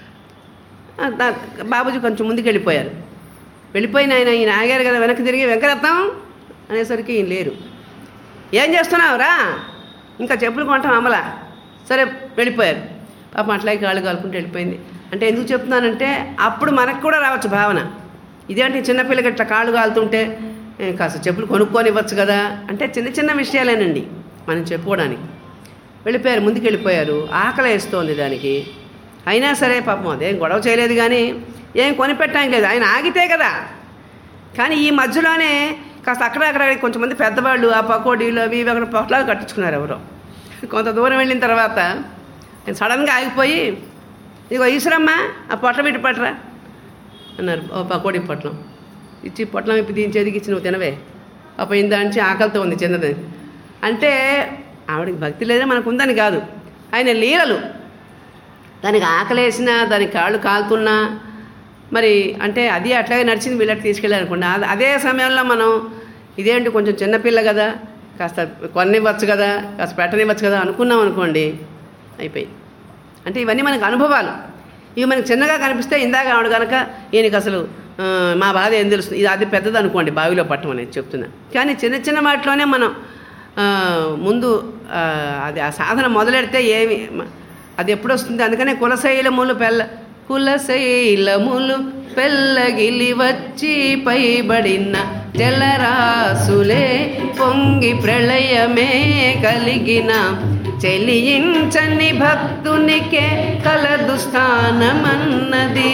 Speaker 1: ఆ, దా- బాబుజీ కొంచెం ముందుకు వెళ్ళిపోయారు వెళ్ళిపోయిన ఆయన ఈయన ఆగారు కదా వెనక్కి తిరిగి వెంకరత్నం అనేసరికి ఈయన లేరు ఏం చేస్తున్నావు రా ఇంకా చెప్పులు కొంటాం అమలా సరే వెళ్ళిపోయారు పాపం అట్లాగే కాళ్ళు కాలుకుంటూ వెళ్ళిపోయింది అంటే ఎందుకు చెప్తున్నానంటే అప్పుడు మనకు కూడా రావచ్చు భావన ఇదేంటి చిన్నపిల్లకి ఇట్లా కాళ్ళు కాలుతుంటే ఏ, కాస్త చెప్పులు కొనుక్కొని ఇవ్వచ్చు కదా అంటే చిన్న చిన్న విషయాలేనండి మనం చెప్పుకోవడానికి వెళ్ళిపోయారు ముందుకు వెళ్ళిపోయారు ఆకలి వేస్తోంది దానికి అయినా సరే పాపం అదేం గొడవ చేయలేదు కానీ ఏం కొనిపెట్టడానికి లేదు ఆయన ఆగితే కదా కానీ ఈ మధ్యలోనే కాస్త అక్కడ అక్కడ కొంతమంది పెద్దవాళ్ళు ఆ పకోడీలు అవి ఇవి అక్కడ పొట్లాలు కట్టించుకున్నారు ఎవరో కొంత దూరం వెళ్ళిన తర్వాత నేను సడన్గా ఆగిపోయి ఇదిగో ఈశ్వరమ్మ ఆ పొట్ల పెట్టి పట్టరా అన్నారు ఓ పకోడీ పొట్లం ఇచ్చి పొట్లం ఇప్పి దించేదికి ఇచ్చి నువ్వు తినవే అప్పుడు ఇందా నుంచి ఆకలితో ఉంది చిన్నది అంటే ఆవిడకి భక్తి లేదా మనకు ఉందని కాదు ఆయన లీలలు దానికి ఆకలేసినా దానికి కాళ్ళు కాలుతున్నా మరి అంటే అది అట్లాగే నడిచింది వీళ్ళకి తీసుకెళ్ళారు అనుకోండి అద- అదే సమయంలో మనం ఇదేంటి కొంచెం చిన్నపిల్ల కదా కాస్త కొనివ్వచ్చు కదా కాస్త పెట్టనివ్వచ్చు కదా అనుకున్నాం అనుకోండి అయిపోయి అంటే ఇవన్నీ మనకు అనుభవాలు ఇవి మనకు చిన్నగా కనిపిస్తే ఇందాక ఆవిడ కనుక ఈయనకి అసలు ఆ, మా బాధ ఏం తెలుస్తుంది ఇది అది పెద్దది అనుకోండి బావిలో పట్టం అనేది చెప్తున్నా కానీ చిన్న చిన్న వాటిలోనే మనం ఆ, ముందు ఆ, అది ఆ సాధన మొదలెడితే ఏమి మ- అది ఎప్పుడు వస్తుంది అందుకనే కులశైలములు పెళ్ళ కులశైలములు పెళ్ళగిలి వచ్చి పైబడిన జలరాసులే పొంగి ప్రళయమే కలిగిన చెలియించని భక్తునికే కలదు స్థానమన్నది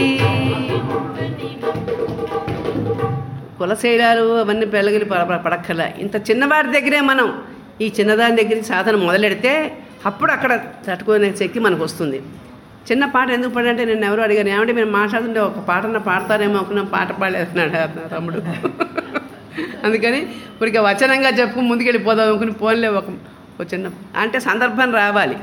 Speaker 1: కులశైలాలు అవన్నీ పెళ్ళగిలి పడ పడ- పడక్కల ఇంత చిన్నవాడి దగ్గరే మనం ఈ చిన్నదాని దగ్గర సాధన మొదలెడితే అప్పుడు అక్కడ తట్టుకునే శక్తి మనకు వస్తుంది చిన్న పాట ఎందుకు పాడంటే నేను ఎవరు అడిగాను ఏమంటే మీరు మాట్లాడుతుంటే ఒక పాటన పాడతారేమో అనుకున్నా పాట పాడలేదన్నాడు నా తమ్ముడు అందుకని ఊరికే వచనంగా చెప్పు ముందుకెళ్ళిపోదాం అనుకుని పోన్లే ఒక ఒక చిన్న అంటే సందర్భం రావాలి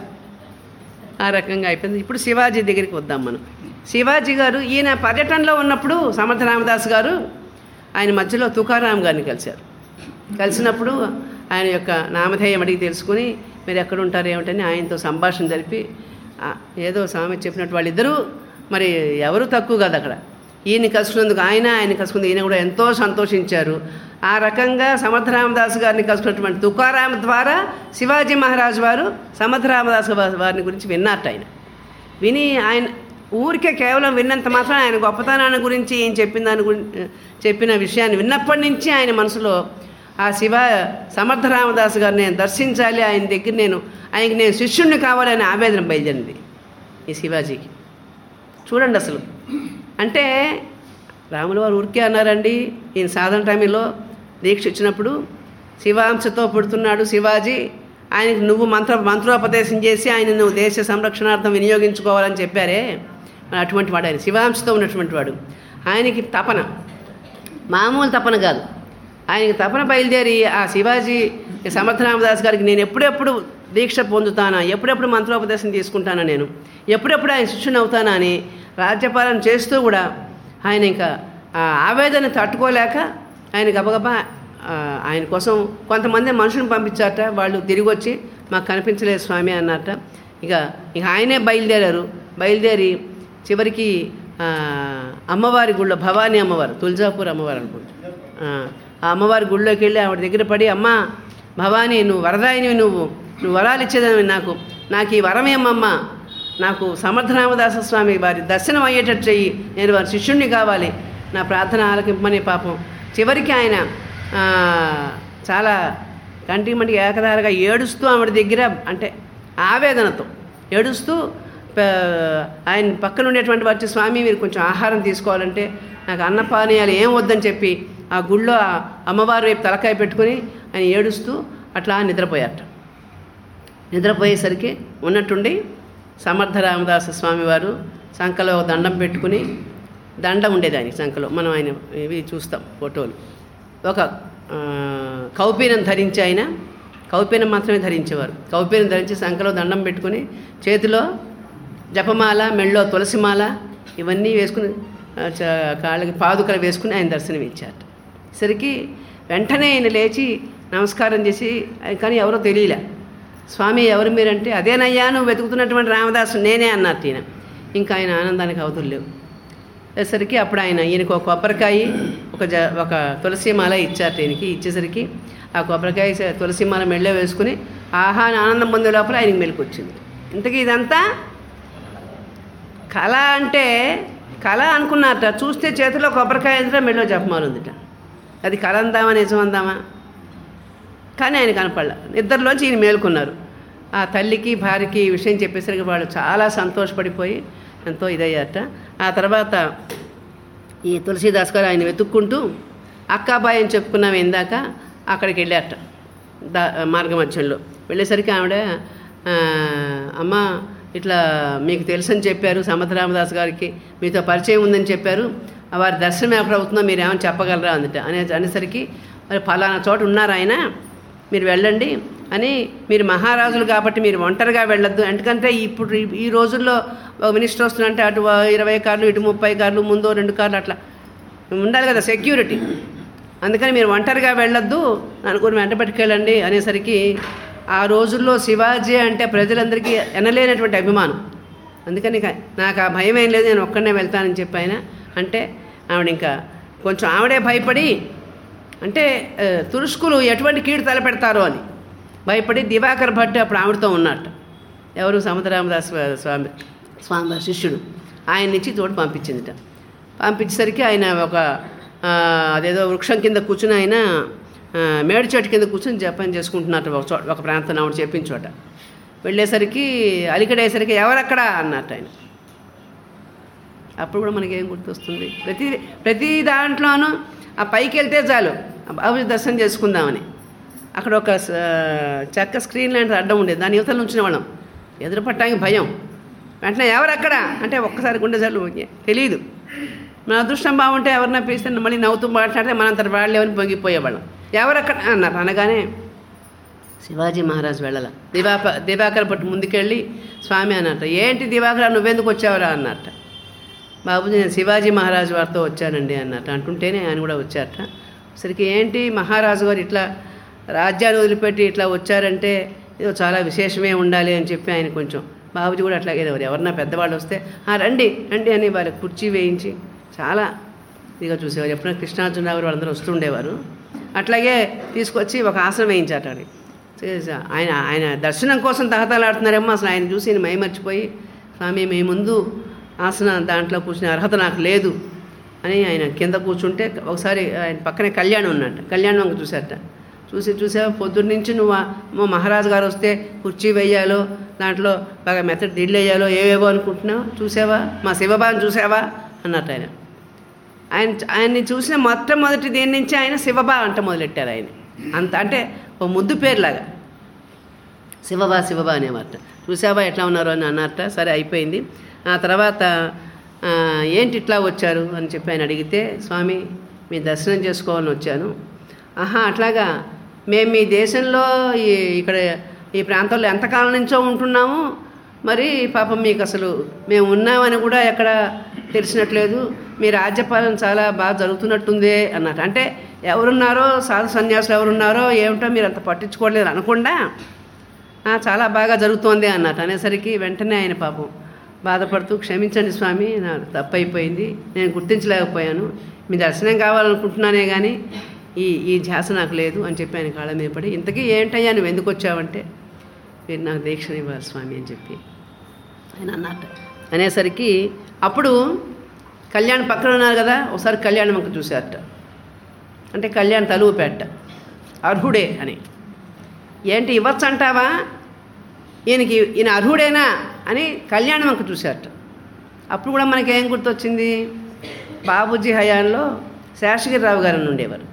Speaker 1: ఆ రకంగా అయిపోయింది ఇప్పుడు శివాజీ దగ్గరికి వద్దాం మనం శివాజీ గారు ఈయన పర్యటనలో ఉన్నప్పుడు సమర్థ రామదాస్ గారు ఆయన మధ్యలో తుకారాం గారిని కలిశారు కలిసినప్పుడు ఆయన యొక్క నామధేయం అడిగి తెలుసుకుని మీరు ఎక్కడ ఉంటారు ఏమిటని ఆయనతో సంభాషణ జరిపి ఆ, ఏదో స్వామి చెప్పినట్టు వాళ్ళిద్దరూ మరి ఎవరు తక్కువ కాదు అక్కడ ఈయన కలుసుకున్నందుకు ఆయన ఆయన కలుసుకుంది ఈయన కూడా ఎంతో సంతోషించారు ఆ రకంగా సమర్థ రామదాస్ గారిని కలుసుకున్నటువంటి తుకారాం ద్వారా శివాజీ మహారాజు వారు సమర్థ రామదాస్ వా- వారిని గురించి విన్నట్టు ఆయన విని ఆయన ఊరికే కేవలం విన్నంత మాత్రం ఆయన గొప్పతనాన్ని గురించి ఏం చెప్పిన దాని గురించి చెప్పిన విషయాన్ని విన్నప్పటి నుంచి ఆయన మనసులో ఆ శివ సమర్థ రామదాస్ గారిని నేను దర్శించాలి ఆయన దగ్గర నేను ఆయనకి నేను శిష్యుణ్ణి కావాలనే ఆవేదన బయలుదేరింది ఈ శివాజీకి చూడండి అసలు అంటే రాముల వారు ఊరికే అన్నారండి ఈయన సాధన టైంలో దీక్ష ఇచ్చినప్పుడు శివాంశతో పుడుతున్నాడు శివాజీ ఆయనకి నువ్వు మంత్ర మంత్రోపదేశం చేసి ఆయన నువ్వు దేశ సంరక్షణార్థం వినియోగించుకోవాలని చెప్పారే మరి అటువంటి వాడు ఆయన శివాంశతో ఉన్నటువంటి వాడు ఆయనకి తపన మామూలు తపన కాదు ఆయనకి తపన బయలుదేరి ఆ శివాజీ సమర్థ రామదాస్ గారికి నేను ఎప్పుడెప్పుడు దీక్ష పొందుతానా ఎప్పుడెప్పుడు మంత్రోపదేశం తీసుకుంటానా నేను ఎప్పుడెప్పుడు ఆయన శిష్యుని అవుతానా అని రాజ్యపాలన చేస్తూ కూడా ఆయన ఇంకా ఆ ఆవేదన తట్టుకోలేక ఆయన గబగబా ఆ, ఆయన కోసం కొంతమంది మనుషులను పంపించారట వాళ్ళు తిరిగి వచ్చి మాకు కనిపించలేదు స్వామి అన్నట్ట ఇక ఇక ఆయనే బయలుదేరారు బయలుదేరి చివరికి ఆ, అమ్మవారి గుళ్ళో భవానీ అమ్మవారు తులజాపూర్ అమ్మవారు అనుకుంటా ఆ, ఆ అమ్మవారి గుళ్ళోకి వెళ్ళి ఆవిడ దగ్గర పడి అమ్మ భవానీ నువ్వు వరదాయిని నువ్వు నువ్వు వరాలు ఇచ్చేదాన్ని నాకు నాకు ఈ వరం ఏమమ్మా నాకు సమర్థరామదాస స్వామి వారి దర్శనం అయ్యేటట్టు చెయ్యి నేను వారి శిష్యుణ్ణి కావాలి నా ప్రార్థన ఆలకింపమని పాపం చివరికి ఆయన ఆ, చాలా కంటికి మంటికి ఏకదారగా ఏడుస్తూ ఆవిడ దగ్గర అంటే ఆవేదనతో ఏడుస్తూ ప- ఆయన పక్కన ఉండేటువంటి వారి స్వామి మీరు కొంచెం ఆహారం తీసుకోవాలంటే నాకు అన్నపానీయాలు ఏం వద్దని చెప్పి ఆ గుళ్ళో ఆ అమ్మవారి వైపు తలకాయ పెట్టుకుని ఆయన ఏడుస్తూ అట్లా నిద్రపోయారట నిద్రపోయేసరికి ఉన్నట్టుండి సమర్థ రామదాస స్వామివారు సంకలో ఒక దండం పెట్టుకుని దండ ఉండేది ఆయన సంకలో మనం ఆయన ఇవి చూస్తాం ఫోటోలు ఒక ఆ, కౌపీనం ధరించి ఆయన కౌపీనం మాత్రమే ధరించేవారు కౌపీనం ధరించి సంకలో దండం పెట్టుకుని చేతిలో జపమాల మెళ్ళో తులసిమాల ఇవన్నీ వేసుకుని ఆ, చ- కాళ్ళకి పాదుకలు వేసుకుని ఆయన దర్శనం ఇచ్చారట సరికి వెంటనే ఆయన లేచి నమస్కారం చేసి ఆయన కానీ ఎవరో తెలియలే స్వామి ఎవరు మీరంటే అదేనయ్యా నువ్వు వెతుకుతున్నటువంటి రామదాసు నేనే అన్నట్టు ఈయన ఇంకా ఆయన ఆనందానికి అవతులు లేవు వచ్చేసరికి అప్పుడు ఆయన ఈయనకు ఒక కొబ్బరికాయ ఒక జ ఒక తులసి మాల ఇచ్చారు ఈయనకి ఇచ్చేసరికి ఆ కొబ్బరికాయ స- తులసి మాల మెళ్ళో వేసుకుని ఆహా అని ఆనందం పొందే లోపల ఆయనకి మెలకు వచ్చింది ఇంతకీ ఇదంతా కళ అంటే కళ అనుకున్నారట చూస్తే చేతిలో కొబ్బరికాయ ఎంతటా మెళ్ళో జపమాలు ఉందిట అది కళ అందామా నిజం అందామా కానీ ఆయన కనపడలే ఇద్దరిలోంచి ఈయన మేలుకున్నారు ఆ తల్లికి భార్యకి ఈ విషయం చెప్పేసరికి వాళ్ళు చాలా సంతోషపడిపోయి ఎంతో ఇదయ్యారట ఆ తర్వాత ఈ తులసీదాస్ గారు ఆయన వెతుక్కుంటూ అక్కాబాయి అని చెప్పుకున్నాం ఇందాక అక్కడికి వెళ్ళారట దా మార్గ మధ్యంలో వెళ్ళేసరికి ఆవిడ ఆ, అమ్మ ఇట్లా మీకు తెలుసని చెప్పారు సమర్థరామదాస్ గారికి మీతో పరిచయం ఉందని చెప్పారు ఆ వారి దర్శనం ఎప్పుడు అవుతుందో మీరు ఏమైనా చెప్పగలరా అందుట అనే అనేసరికి మరి ఫలానా చోట ఉన్నారు ఆయన మీరు వెళ్ళండి అని మీరు మహారాజులు కాబట్టి మీరు ఒంటరిగా వెళ్ళొద్దు ఎందుకంటే ఇప్పుడు ఈ- ఈ రోజుల్లో ఒక మినిస్టర్ వస్తుందంటే అటు ఇరవై కార్లు ఇటు ముప్పై కార్లు ముందు రెండు కార్లు అట్లా ఉండాలి కదా సెక్యూరిటీ అందుకని మీరు ఒంటరిగా వెళ్ళొద్దు అనుకుని వెంట పట్టుకెళ్ళండి అనేసరికి ఆ రోజుల్లో శివాజీ అంటే ప్రజలందరికీ ఎనలేనటువంటి అభిమానం అందుకని ఇక నాకు ఆ భయం ఏం లేదు నేను ఒక్కడనే వెళ్తానని చెప్పి ఆయన అంటే ఆవిడ ఇంకా కొంచెం ఆవిడే భయపడి అంటే ఆ, తురుష్కులు ఎటువంటి కీడు తలపెడతారో అని భయపడి దివాకర్ భట్ అప్పుడు ఆవిడతో ఉన్నట్టు ఎవరు సముద్రరామదాస్ స్వామి స్వామి వారి శిష్యుడు ఆయన నుంచి తోడు పంపించిందిట పంపించేసరికి ఆయన ఒక ఆ, అదేదో వృక్షం కింద కూర్చుని ఆయన ఆ, మేడి చెట్టు కింద కూర్చుని జపం చేసుకుంటున్నట్టు ఒక చోట ఒక ప్రాంతం ఆవిడ చెప్పిన చోట వెళ్ళేసరికి అలికడేసరికి ఎవరక్కడ అన్నట్టు ఆయన అప్పుడు కూడా మనకి ఏం గుర్తొస్తుంది ప్రతి ప్రతి దాంట్లోనూ ఆ పైకి వెళ్తే చాలు ఆ బాబు దర్శనం చేసుకుందామని అక్కడ ఒక స- చెక్క స్క్రీన్ లాంటిది అడ్డం ఉండేది దాని యువతల ఉంచిన వాళ్ళం ఎదురు పట్టడానికి భయం వెంటనే ఎవరు అక్కడ అంటే ఒక్కసారి గుండె జల్లు తెలియదు మన అదృష్టం బాగుంటే ఎవరినా పిలిస్తే మళ్ళీ నవ్వుతూ మాట్లాడితే మనంతటి వాళ్ళు ఎవరిని పొంగిపోయేవాళ్ళం ఎవరక్కడ అన్నారు అనగానే శివాజీ మహారాజ్ వెళ్ళాల దివాప దివాకర్ పట్టు ముందుకెళ్ళి స్వామి అన్నట్ట ఏంటి దివాకర్ నువ్వెందుకు వచ్చావురా అన్నట్ట బాబుజీ నేను శివాజీ మహారాజు వారితో వచ్చానండి అన్నట్టు అంటుంటేనే ఆయన కూడా వచ్చారట సరికి ఏంటి మహారాజు గారు ఇట్లా రాజ్యాన్ని వదిలిపెట్టి ఇట్లా వచ్చారంటే ఏదో చాలా విశేషమే ఉండాలి అని చెప్పి ఆయన కొంచెం బాబుజీ కూడా అట్లాగే ఎవరు ఎవరన్నా పెద్దవాళ్ళు వస్తే "ఆ, రండి రండి అని వాళ్ళకి కుర్చీ వేయించి చాలా ఇదిగా చూసేవారు ఎప్పుడైనా కృష్ణార్జునరావు గారు వాళ్ళందరూ వస్తుండేవారు అట్లాగే తీసుకొచ్చి ఒక ఆసనం వేయించాట అది చేసా- ఆయన ఆయన దర్శనం కోసం తహతలాడుతున్నారేమో అసలు ఆయన చూసి ఆయన మైమర్చిపోయి స్వామి మీ ముందు ఆసన దాంట్లో కూర్చునే అర్హత నాకు లేదు అని ఆయన కింద కూర్చుంటే ఒకసారి ఆయన పక్కనే కళ్యాణం ఉన్నట్ట కళ్యాణం వంక చూశారట చూసి చూసావా పొద్దున్న నుంచి నువ్వు ఆ- మా మహారాజు గారు వస్తే కుర్చీ వేయాలో దాంట్లో బాగా మెత్తటి దిళ్ళు వేయాలో ఏవేవో అనుకుంటున్నావు చూసావా మా శివబాను చూసావా అన్నట్టు ఆయన ఆయన ఆయన్ని చూసిన మొట్టమొదటి దేని నుంచి ఆయన శివబా అంట మొదలెట్టారు ఆయన అంత అంటే ఓ ముద్దు పేరులాగా శివబా శివబా అనేవారట చూసావా ఎట్లా ఉన్నారు అని అన్నారట సరే అయిపోయింది ఆ తర్వాత ఆ, ఏంటి ఇట్లా వచ్చారు అని చెప్పి ఆయన అడిగితే స్వామి మీ దర్శనం చేసుకోవాలని వచ్చాను ఆహా అట్లాగా మేము మీ దేశంలో ఈ ఇక్కడ ఈ ప్రాంతంలో ఎంతకాలం నుంచో ఉంటున్నాము మరి పాపం మీకు అసలు మేము ఉన్నామని కూడా ఎక్కడ తెలిసినట్లేదు మీ రాజ్యపాలన చాలా బాగా జరుగుతున్నట్టుందే అన్నట్టు అంటే ఎవరున్నారో సాధు సన్యాసులు ఎవరున్నారో ఏమిటో మీరు అంత పట్టించుకోవట్లేదు అనకుండా "ఆ, చాలా బాగా జరుగుతోంది అన్నట్టు అనేసరికి వెంటనే ఆయన పాపం బాధపడుతూ క్షమించండి స్వామి నా తప్పు అయిపోయింది నేను గుర్తించలేకపోయాను మీ దర్శనం కావాలనుకుంటున్నానే కానీ ఈ ఈ ధ్యాస నాకు లేదు అని చెప్పి ఆయన కాళ్ళ మీద పడి ఇంతకీ ఏంటయ్యా నువ్వు ఎందుకు వచ్చావంటే మీరు నాకు దీక్షను ఇవ్వాలి స్వామి అని చెప్పి ఆయన అన్నట్టు అనేసరికి అప్పుడు కళ్యాణ్ పక్కన ఉన్నారు కదా ఒకసారి కళ్యాణ్ మనకు చూశారట అంటే కళ్యాణ్ తలువు పెట్ట అర్హుడే అని ఏంటి ఇవ్వచ్చు అంటావా ఈయనకి ఈయన అర్హుడేనా అని కళ్యాణం మనకు చూశారట అప్పుడు కూడా మనకి ఏం గుర్తొచ్చింది బాబూజీ హయాంలో శేషగిరిరావు గారు అని ఉండేవారు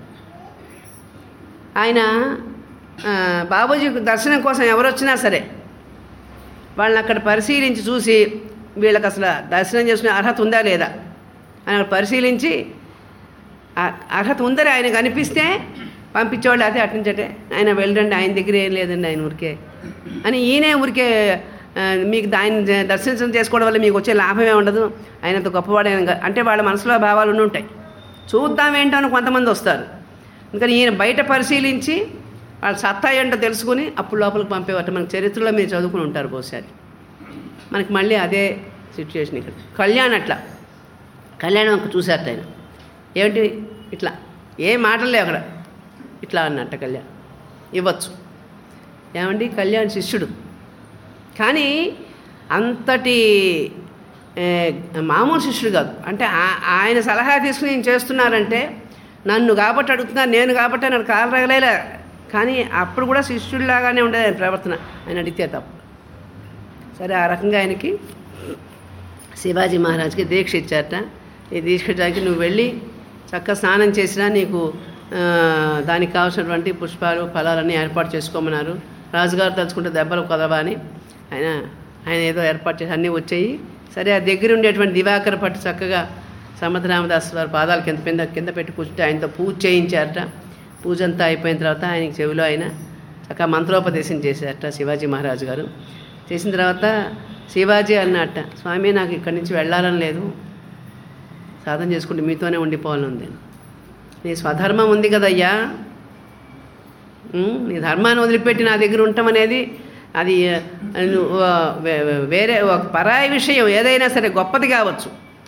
Speaker 1: ఆయన ఆ, బాబూజీ దర్శనం కోసం ఎవరు వచ్చినా సరే వాళ్ళని అక్కడ పరిశీలించి చూసి వీళ్ళకి అసలు దర్శనం చేసుకునే అర్హత ఉందా లేదా అని అక్కడ పరిశీలించి ఆ- అర్హత ఉందని ఆయన కనిపిస్తే పంపించేవాళ్ళు అయితే అటు నుంచి అటే ఆయన వెళ్ళండి ఆయన దగ్గర ఏం లేదండి ఆయన ఊరికే అని ఈయనే ఊరికే ఆ, మీకు ఆయన దర్శనం చేసుకోవడం వల్ల మీకు వచ్చే లాభమే ఉండదు ఆయనంత గొప్పవాడైన కా- అంటే వాళ్ళ మనసులో భావాలు ఉండి ఉంటాయి చూద్దాం ఏంటో అని కొంతమంది వస్తారు అందుకని ఈయన బయట పరిశీలించి వాళ్ళ సత్తా ఏంటో తెలుసుకుని అప్పుడు లోపలికి పంపేవారు మన చరిత్రలో మీరు చదువుకుని ఉంటారు బహుశా మనకి మళ్ళీ అదే సిచ్యువేషన్ ఇక్కడ కళ్యాణ్ అట్లా కళ్యాణం ఒక చూశారట ఆయన ఏమిటి ఇట్లా ఏ మాటలు లేవు అక్కడ ఇట్లా అన్నట్ట కళ్యాణ్ ఇవ్వచ్చు ఏమండి కళ్యాణ్ శిష్యుడు కానీ అంతటి ఏ, మామూలు శిష్యుడు కాదు అంటే ఆ- ఆయన సలహా తీసుకుని నేను చేస్తున్నారంటే నన్ను కాబట్టి అడుగుతున్నారు నేను కాబట్టి నాకు కాలు రగలేలే కానీ అప్పుడు కూడా శిష్యుడిలాగానే ఉండేది ఆయన ప్రవర్తన ఆయన అడిగితే తప్పు సరే ఆ రకంగా ఆయనకి శివాజీ మహారాజ్కి దీక్ష ఇచ్చారట ఈ దీక్ష ఇచ్చడానికి నువ్వు వెళ్ళి చక్కగా స్నానం చేసినా నీకు ఆ, దానికి కావాల్సినటువంటి పుష్పాలు ఫలాలన్నీ ఏర్పాటు చేసుకోమన్నారు రాజుగారు తలుచుకుంటే దెబ్బలు కొదవా అని ఆయన ఆయన ఏదో ఏర్పాటు చేసి అన్నీ వచ్చాయి సరే ఆ దగ్గర ఉండేటువంటి దివాకర పట్టు చక్కగా సమర్థ రామదాస్ వారి పాదాలు కింద కింద కింద పెట్టి కూర్చుంటే ఆయనతో పూజ చేయించారట పూజ అంతా అయిపోయిన తర్వాత ఆయనకి చెవిలో ఆయన చక్కగా మంత్రోపదేశం చేశారట శివాజీ మహారాజు గారు చేసిన తర్వాత శివాజీ అన్నట్ట స్వామి నాకు ఇక్కడి నుంచి వెళ్ళాలని లేదు సాధన చేసుకుంటే మీతోనే ఉండిపోవాలని ఉంది నీ స్వధర్మం ఉంది కదయ్యా ఉమ్, నీ ధర్మాన్ని వదిలిపెట్టి నా దగ్గర ఉండటం అనేది అది ఆ, నువ్వు, ఆ, వే- వే- వేరే ఒక పరాయి విషయం ఏదైనా సరే గొప్పది కావచ్చు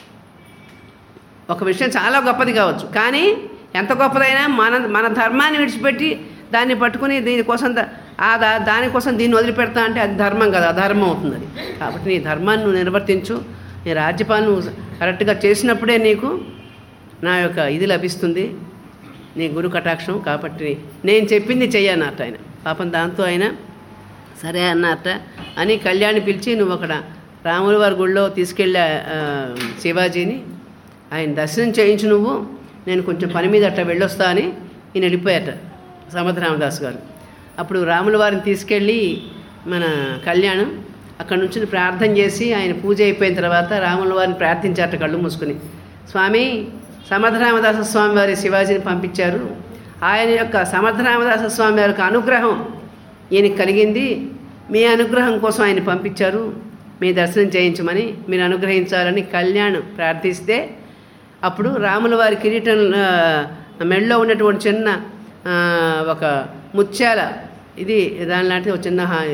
Speaker 1: ఒక విషయం చాలా గొప్పది కావచ్చు కానీ ఎంత గొప్పదైనా మన మన ధర్మాన్ని విడిచిపెట్టి దాన్ని పట్టుకుని దీనికోసం ద- ఆ దా దానికోసం దీన్ని వదిలిపెడతా అంటే అది ధర్మం కదా అధర్మం అవుతుంది అది కాబట్టి నీ ధర్మాన్ని నువ్వు నిర్వర్తించు నీ రాజ్యపాలన నువ్వు కరెక్ట్గా చేసినప్పుడే నీకు నా యొక్క ఇది లభిస్తుంది నీ గురు కటాక్షం కాబట్టి నేను చెప్పింది చెయ్యన్నట్ట ఆయన పాపం దాంతో ఆయన సరే అన్నట్ట అని కళ్యాణి పిలిచి నువ్వు అక్కడ రాముల వారి గుళ్ళో తీసుకెళ్ళా ఆ, శివాజీని ఆయన దర్శనం చేయించు నువ్వు నేను కొంచెం పని మీద అట్లా వెళ్ళొస్తా అని ఈయన వెళ్ళిపోయాట సమర్థ రామదాస్ గారు అప్పుడు రాముల వారిని తీసుకెళ్ళి మన కళ్యాణం అక్కడ నుంచి ప్రార్థన చేసి ఆయన పూజ అయిపోయిన తర్వాత రాముల వారిని ప్రార్థించారట కళ్ళు మూసుకుని స్వామి సమర్థ రామదాస స్వామి వారి శివాజీని పంపించారు ఆయన యొక్క సమర్థ రామదాస స్వామి వారి యొక్క అనుగ్రహం ఈయనకి కలిగింది మీ అనుగ్రహం కోసం ఆయన పంపించారు మీ దర్శనం చేయించమని మీరు అనుగ్రహించాలని కళ్యాణ్ ప్రార్థిస్తే అప్పుడు రాముల వారి కిరీటం ఆ, మెడలో ఉన్నటువంటి చిన్న ఆ, ఒక ముత్యాల ఇది దాని లాంటిది ఒక చిన్న హా-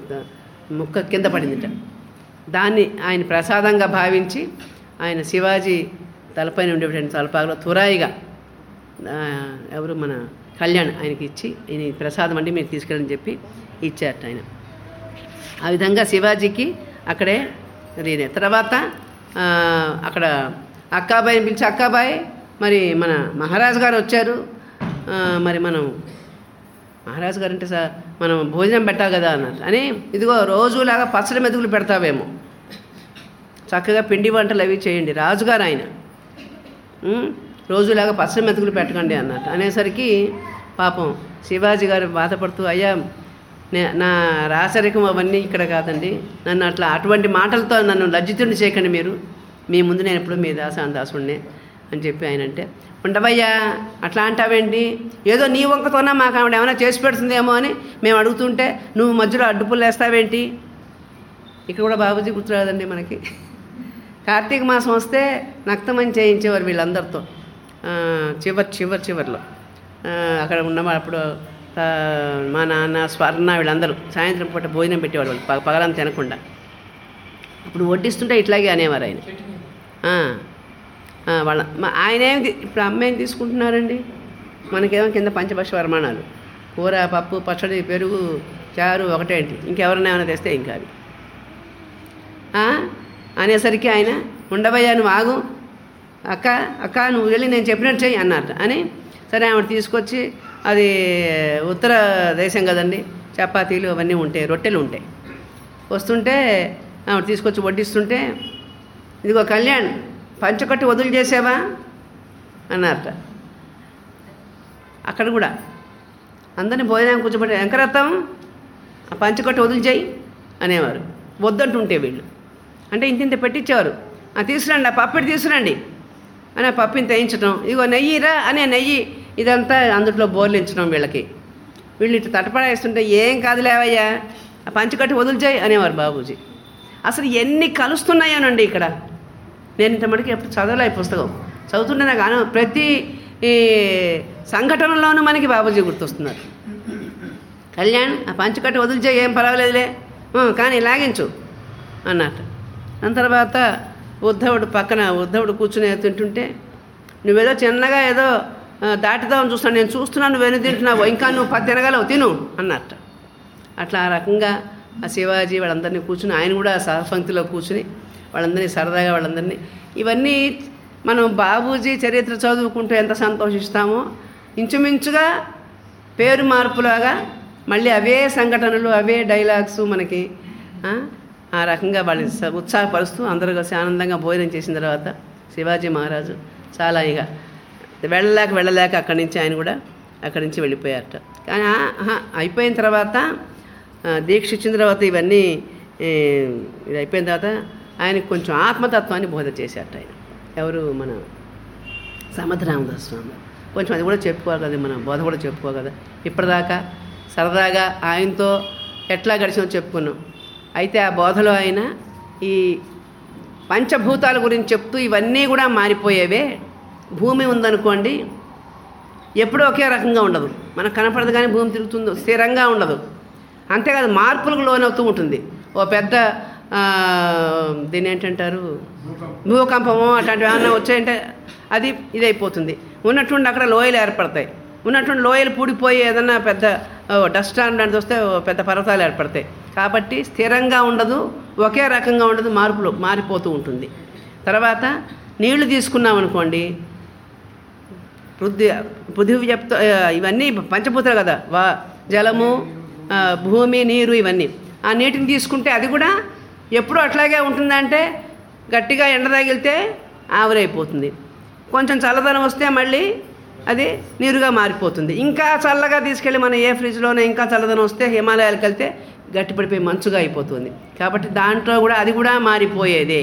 Speaker 1: ముక్క కింద పడిందిట దాన్ని ఆయన ప్రసాదంగా భావించి ఆయన శివాజీ తలపైన ఉండేటువంటి తలపాగలో తురాయిగా ఆ, ఎవరు మన కళ్యాణ్ ఆయనకి ఇచ్చి ఈయన ప్రసాదం అంటే మీరు తీసుకెళ్ళని చెప్పి ఇచ్చారట ఆయన ఆ విధంగా శివాజీకి అక్కడే అది తర్వాత ఆ, అక్కడ అక్కాబాయిని పిలిచి అక్కాబాయి మరి మన మహారాజు గారు వచ్చారు ఆ, మరి మనం మహారాజు గారు అంటే సార్ మనం భోజనం పెట్టాలి కదా అన్నారు అని ఇదిగో రోజులాగా పచ్చడి మెతుకులు పెడతావేమో చక్కగా పిండి వంటలు అవి చేయండి రాజుగారు ఆయన ఉమ్, రోజులాగా పచ్చడి మెతుకులు పెట్టకండి అన్నట్టు అనేసరికి పాపం శివాజీ గారు బాధపడుతూ అయ్యా నే- నా రాచరికం అవన్నీ ఇక్కడ కాదండి నన్ను అట్లా అటువంటి మాటలతో నన్ను లజ్జితుడిని చేయకండి మీరు మీ ముందు నేను ఎప్పుడు మీ దాస దాసుడినే అని చెప్పి ఆయన అంటే ఉండవయ్యా అట్లా అంటావేంటి ఏదో నీ వంకతోనా మాకు ఆవిడ ఏమైనా చేసి పెడుతుందేమో అని మేము అడుగుతుంటే నువ్వు మధ్యలో అడ్డుపులు వేస్తావేంటి ఇక్కడ కూడా బాబుజీ గుర్తురాదండి మనకి కార్తీక మాసం వస్తే నక్తమని చేయించేవారు వీళ్ళందరితో ఆ, చివరి చివరి చివరిలో ఆ, అక్కడ ఉన్నవాడు అప్పుడు ఆ, మా నాన్న స్వర్ణ వీళ్ళందరూ సాయంత్రం పూట భోజనం పెట్టేవాడు వాళ్ళు ప- పగలంతా తినకుండా ఇప్పుడు వడ్డిస్తుంటే ఇట్లాగే అనేవారు ఆయన
Speaker 3: చెట్టు మీద
Speaker 1: ఆ, ఆ, వాళ్ళ మా ఆయన ఏం తీ- ఇప్పుడు అమ్మ ఏం తీసుకుంటున్నారండి మనకేమో కింద పంచభక్ష వర్మాణాలు కూర పప్పు పచ్చడి పెరుగు చారు ఒకటేంటి ఇంకెవరైనా ఏమైనా తెస్తే ఇంకా అవి ఆ, అనేసరికి ఆయన ఉండబోయా నువ్వు ఆగు అక్క అక్క నువ్వు వెళ్ళి నేను చెప్పినట్టు చెయ్యి అన్నట్టు అని సరే ఆవిడ తీసుకొచ్చి అది ఉత్తర దేశం కదండి చపాతీలు అవన్నీ ఉంటాయి రొట్టెలు ఉంటాయి వస్తుంటే ఆవిడ తీసుకొచ్చి వడ్డిస్తుంటే ఇదిగో కళ్యాణ్ పంచకట్టు వదులు చేసావా అన్నారట అక్కడ కూడా అందరిని భోజనం కూర్చోబెట్టి ఎంకరత్తం ఆ పంచకట్టు వదులు చేయి అనేవారు వద్దంటుంటే వీళ్ళు అంటే ఇంత ఇంత పెట్టించేవారు ఆ తీసుకురండి ఆ పప్పిటి తీసుకురండి అని ఆ పప్పిని తెయించడం ఇదిగో నెయ్యిరా అనే నెయ్యి ఇదంతా అందుట్లో బోర్లించడం వీళ్ళకి వీళ్ళు ఇట్లా తటపడేస్తుంటే ఏం కాదులేవయ్యా ఆ పంచకట్టు వదులు చేయి అనేవారు బాబూజీ అసలు ఎన్ని కలుస్తున్నాయోనండి ఇక్కడ నేను ఇంత మటుకు ఎప్పుడు చదవలే ఈ పుస్తకం చదువుతుంటే నాకు అను ప్రతి ఈ సంఘటనలోనూ మనకి బాబూజీ గుర్తొస్తున్నారు కళ్యాణ్ ఆ పంచకట్టు వదిలిచే ఏం పర్వాలేదులే "ఆ, కానీ లాగించు అన్నట్టు దాని తర్వాత ఉద్ధవుడు పక్కన ఉద్ధవుడు కూర్చుని తింటుంటే నువ్వేదో చిన్నగా ఏదో ఆ, దాటుదామని చూస్తున్నాను నేను చూస్తున్నాను నువ్వేను తింటున్నావు ఇంకా నువ్వు పది తినగలవు తిను అన్నట్టు అట్లా ఆ రకంగా ఆ శివాజీ వాళ్ళందరినీ కూర్చుని ఆయన కూడా సహపంక్తిలో కూర్చుని వాళ్ళందరినీ సరదాగా వాళ్ళందరినీ ఇవన్నీ మనం బాబూజీ చరిత్ర చదువుకుంటూ ఎంత సంతోషిస్తామో ఇంచుమించుగా పేరు మార్పులాగా మళ్ళీ అవే సంఘటనలు అవే డైలాగ్స్ మనకి ఆ, ఆ రకంగా వాళ్ళని స- ఉత్సాహపరుస్తూ అందరూ కలిసి ఆనందంగా భోజనం చేసిన తర్వాత శివాజీ మహారాజు చాలా ఇక వెళ్ళలేక వెళ్ళలేక అక్కడి నుంచి ఆయన కూడా అక్కడి నుంచి వెళ్ళిపోయారట కానీ ఆ- ఆహా, అయిపోయిన తర్వాత ఆ, దీక్ష ఇచ్చిన తర్వాత ఇవన్నీ ఏ, ఇది అయిపోయిన తర్వాత ఆయనకు కొంచెం ఆత్మతత్వాన్ని బోధ చేశారట ఆయన ఎవరు మన సమర్థరామదాస్ స్వామి కొంచెం అది కూడా చెప్పుకోవాలి కదా మనం బోధ కూడా చెప్పుకోవాలి కదా ఇప్పటిదాకా సరదాగా ఆయనతో ఎట్లా గడిచినో చెప్పుకున్నాం అయితే ఆ బోధలో ఆయన ఈ పంచభూతాల గురించి చెప్తూ ఇవన్నీ కూడా మారిపోయేవే భూమి ఉందనుకోండి ఎప్పుడూ ఒకే రకంగా ఉండదు మనకు కనపడదు కానీ భూమి తిరుగుతుందో స్థిరంగా ఉండదు అంతేకాదు మార్పులకు లోనవుతూ ఉంటుంది ఓ పెద్ద ఆ, దీన్ని ఏంటంటారు భూకంపము అట్లాంటివి ఏమన్నా వచ్చాయంటే అది ఇదైపోతుంది ఉన్నట్టుండి అక్కడ లోయలు ఏర్పడతాయి ఉన్నట్టుండి లోయలు పూడిపోయి ఏదన్నా పెద్ద డస్ట్ లాంటిది వస్తే ఓ పెద్ద పర్వతాలు ఏర్పడతాయి కాబట్టి స్థిరంగా ఉండదు ఒకే రకంగా ఉండదు మార్పులు మారిపోతూ ఉంటుంది తర్వాత నీళ్లు తీసుకున్నాం అనుకోండి పృథ్వీ పృథివీ చెప్తా ఇవన్నీ పంచభూతాలు కదా వా జలము ఆ, భూమి నీరు ఇవన్నీ ఆ నీటిని తీసుకుంటే అది కూడా ఎప్పుడు అట్లాగే ఉంటుందంటే గట్టిగా ఎండ తగిలితే ఆవిరైపోతుంది కొంచెం చల్లదనం వస్తే మళ్ళీ అది నీరుగా మారిపోతుంది ఇంకా చల్లగా తీసుకెళ్ళి మనం ఏ ఫ్రిడ్జ్లోనే ఇంకా చల్లదనం వస్తే హిమాలయాలకు వెళ్తే గట్టిపడిపోయి మంచుగా అయిపోతుంది కాబట్టి దాంట్లో కూడా అది కూడా మారిపోయేదే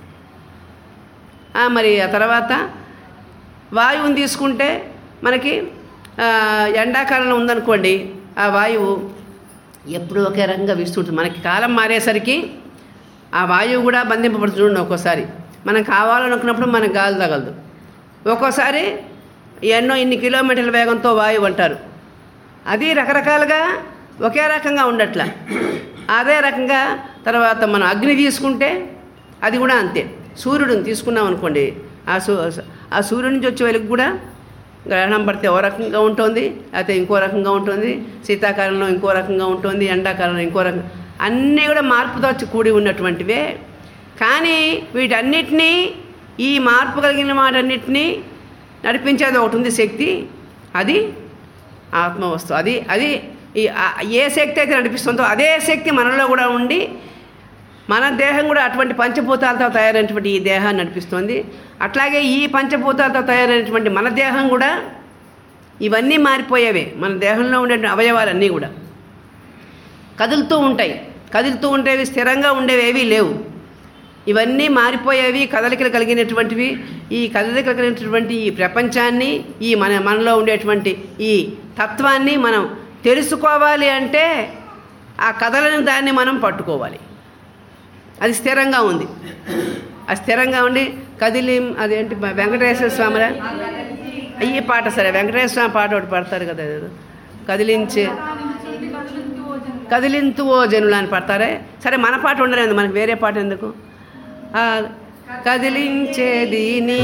Speaker 1: ఆ, మరి ఆ తర్వాత వాయువుని తీసుకుంటే మనకి ఆ, ఎండాకాలంలో ఉందనుకోండి ఆ వాయువు ఎప్పుడు ఒకే రకంగా వీస్తుంటుంది మనకి కాలం మారేసరికి ఆ వాయువు కూడా బంధింపబడుతుంది చూడండి ఒక్కోసారి మనం కావాలనుకున్నప్పుడు మనకు గాలి తగలదు ఒక్కోసారి ఎన్నో ఇన్ని కిలోమీటర్ల వేగంతో వాయువు అంటారు అది రకరకాలుగా ఒకే రకంగా ఉండట్లా అదే రకంగా తర్వాత మనం అగ్ని తీసుకుంటే అది కూడా అంతే సూర్యుడిని తీసుకున్నాం అనుకోండి ఆ సూ ఆ సూర్యుడి నుంచి వచ్చే వెలుగు కూడా గ్రహణం పడితే ఓ రకంగా ఉంటుంది అయితే ఇంకో రకంగా ఉంటుంది శీతాకాలంలో ఇంకో రకంగా ఉంటుంది ఎండాకాలంలో ఇంకో రకం అన్నీ కూడా మార్పుతో వచ్చి కూడి ఉన్నటువంటివే కానీ వీటన్నిటినీ ఈ మార్పు కలిగిన వాటన్నిటినీ నడిపించేది ఒకటి ఉంది శక్తి అది ఆత్మవస్తు అది అది ఈ ఆ- ఏ శక్తి అయితే నడిపిస్తుందో అదే శక్తి మనలో కూడా ఉండి మన దేహం కూడా అటువంటి పంచభూతాలతో తయారైనటువంటి ఈ దేహాన్ని నడిపిస్తుంది అట్లాగే ఈ పంచభూతాలతో తయారైనటువంటి మన దేహం కూడా ఇవన్నీ మారిపోయేవే మన దేహంలో ఉండే అవయవాలన్నీ కూడా కదులుతూ ఉంటాయి కదులుతూ ఉండేవి స్థిరంగా ఉండేవి ఏవీ లేవు ఇవన్నీ మారిపోయేవి కదలికలు కలిగినటువంటివి ఈ కదలికలు కలిగినటువంటి ఈ ప్రపంచాన్ని ఈ మన మనలో ఉండేటువంటి ఈ తత్వాన్ని మనం తెలుసుకోవాలి అంటే ఆ కదలని దాన్ని మనం పట్టుకోవాలి అది స్థిరంగా ఉంది అది స్థిరంగా ఉండి కదిలి అదేంటి వెంకటేశ్వర స్వామిరా అయ్యే పాట సరే వెంకటేశ్వర స్వామి పాట ఒకటి పాడతారు కదా ఏదో. కదిలించే కదిలింతు ఓ జనులు అని పడతారే సరే మన పాట ఉండలేదు మనకి వేరే పాట ఎందుకు ఆ కదిలించేది నీ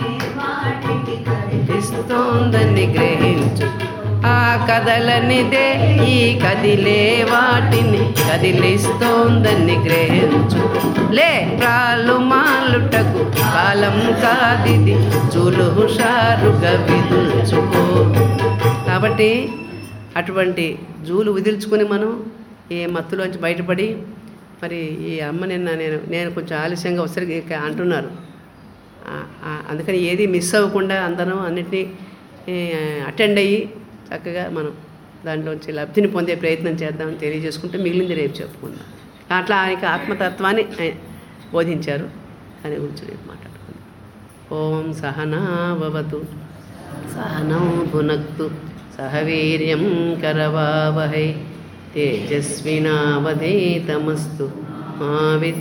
Speaker 1: ఇస్తోందని గ్రహించు ఆ కదలనిదే ఈ కదిలే వాటిని కదిలిస్తోందని గ్రహించు లే ప్రాలు మాలుటకు కాలం కాదిది చూలు హుషారుగా విదుల్చుకో కాబట్టి అటువంటి జూలు విదిల్చుకొని మనం ఏ మత్తులోంచి బయటపడి మరి ఈ అమ్మ నిన్న నేను నేను కొంచెం ఆలస్యంగా వస్తారు అంటున్నారు ఆ- ఆ- అందుకని ఏది మిస్ అవ్వకుండా అందరం అన్నిటినీ అటెండ్ అయ్యి చక్కగా మనం దాంట్లోంచి లబ్ధిని పొందే ప్రయత్నం చేద్దామని తెలియజేసుకుంటే మిగిలింది రేపు చెప్పుకుందాం అట్లా ఆయనకి ఆత్మతత్వాన్ని ఆయన బోధించారు దాని గురించి రేపు మాట్లాడుకుందాం ఓం సహనావతు సహనౌ భునక్తు సహ వీర్యం కరవావహై తేజస్వినావధీతమస్తు మా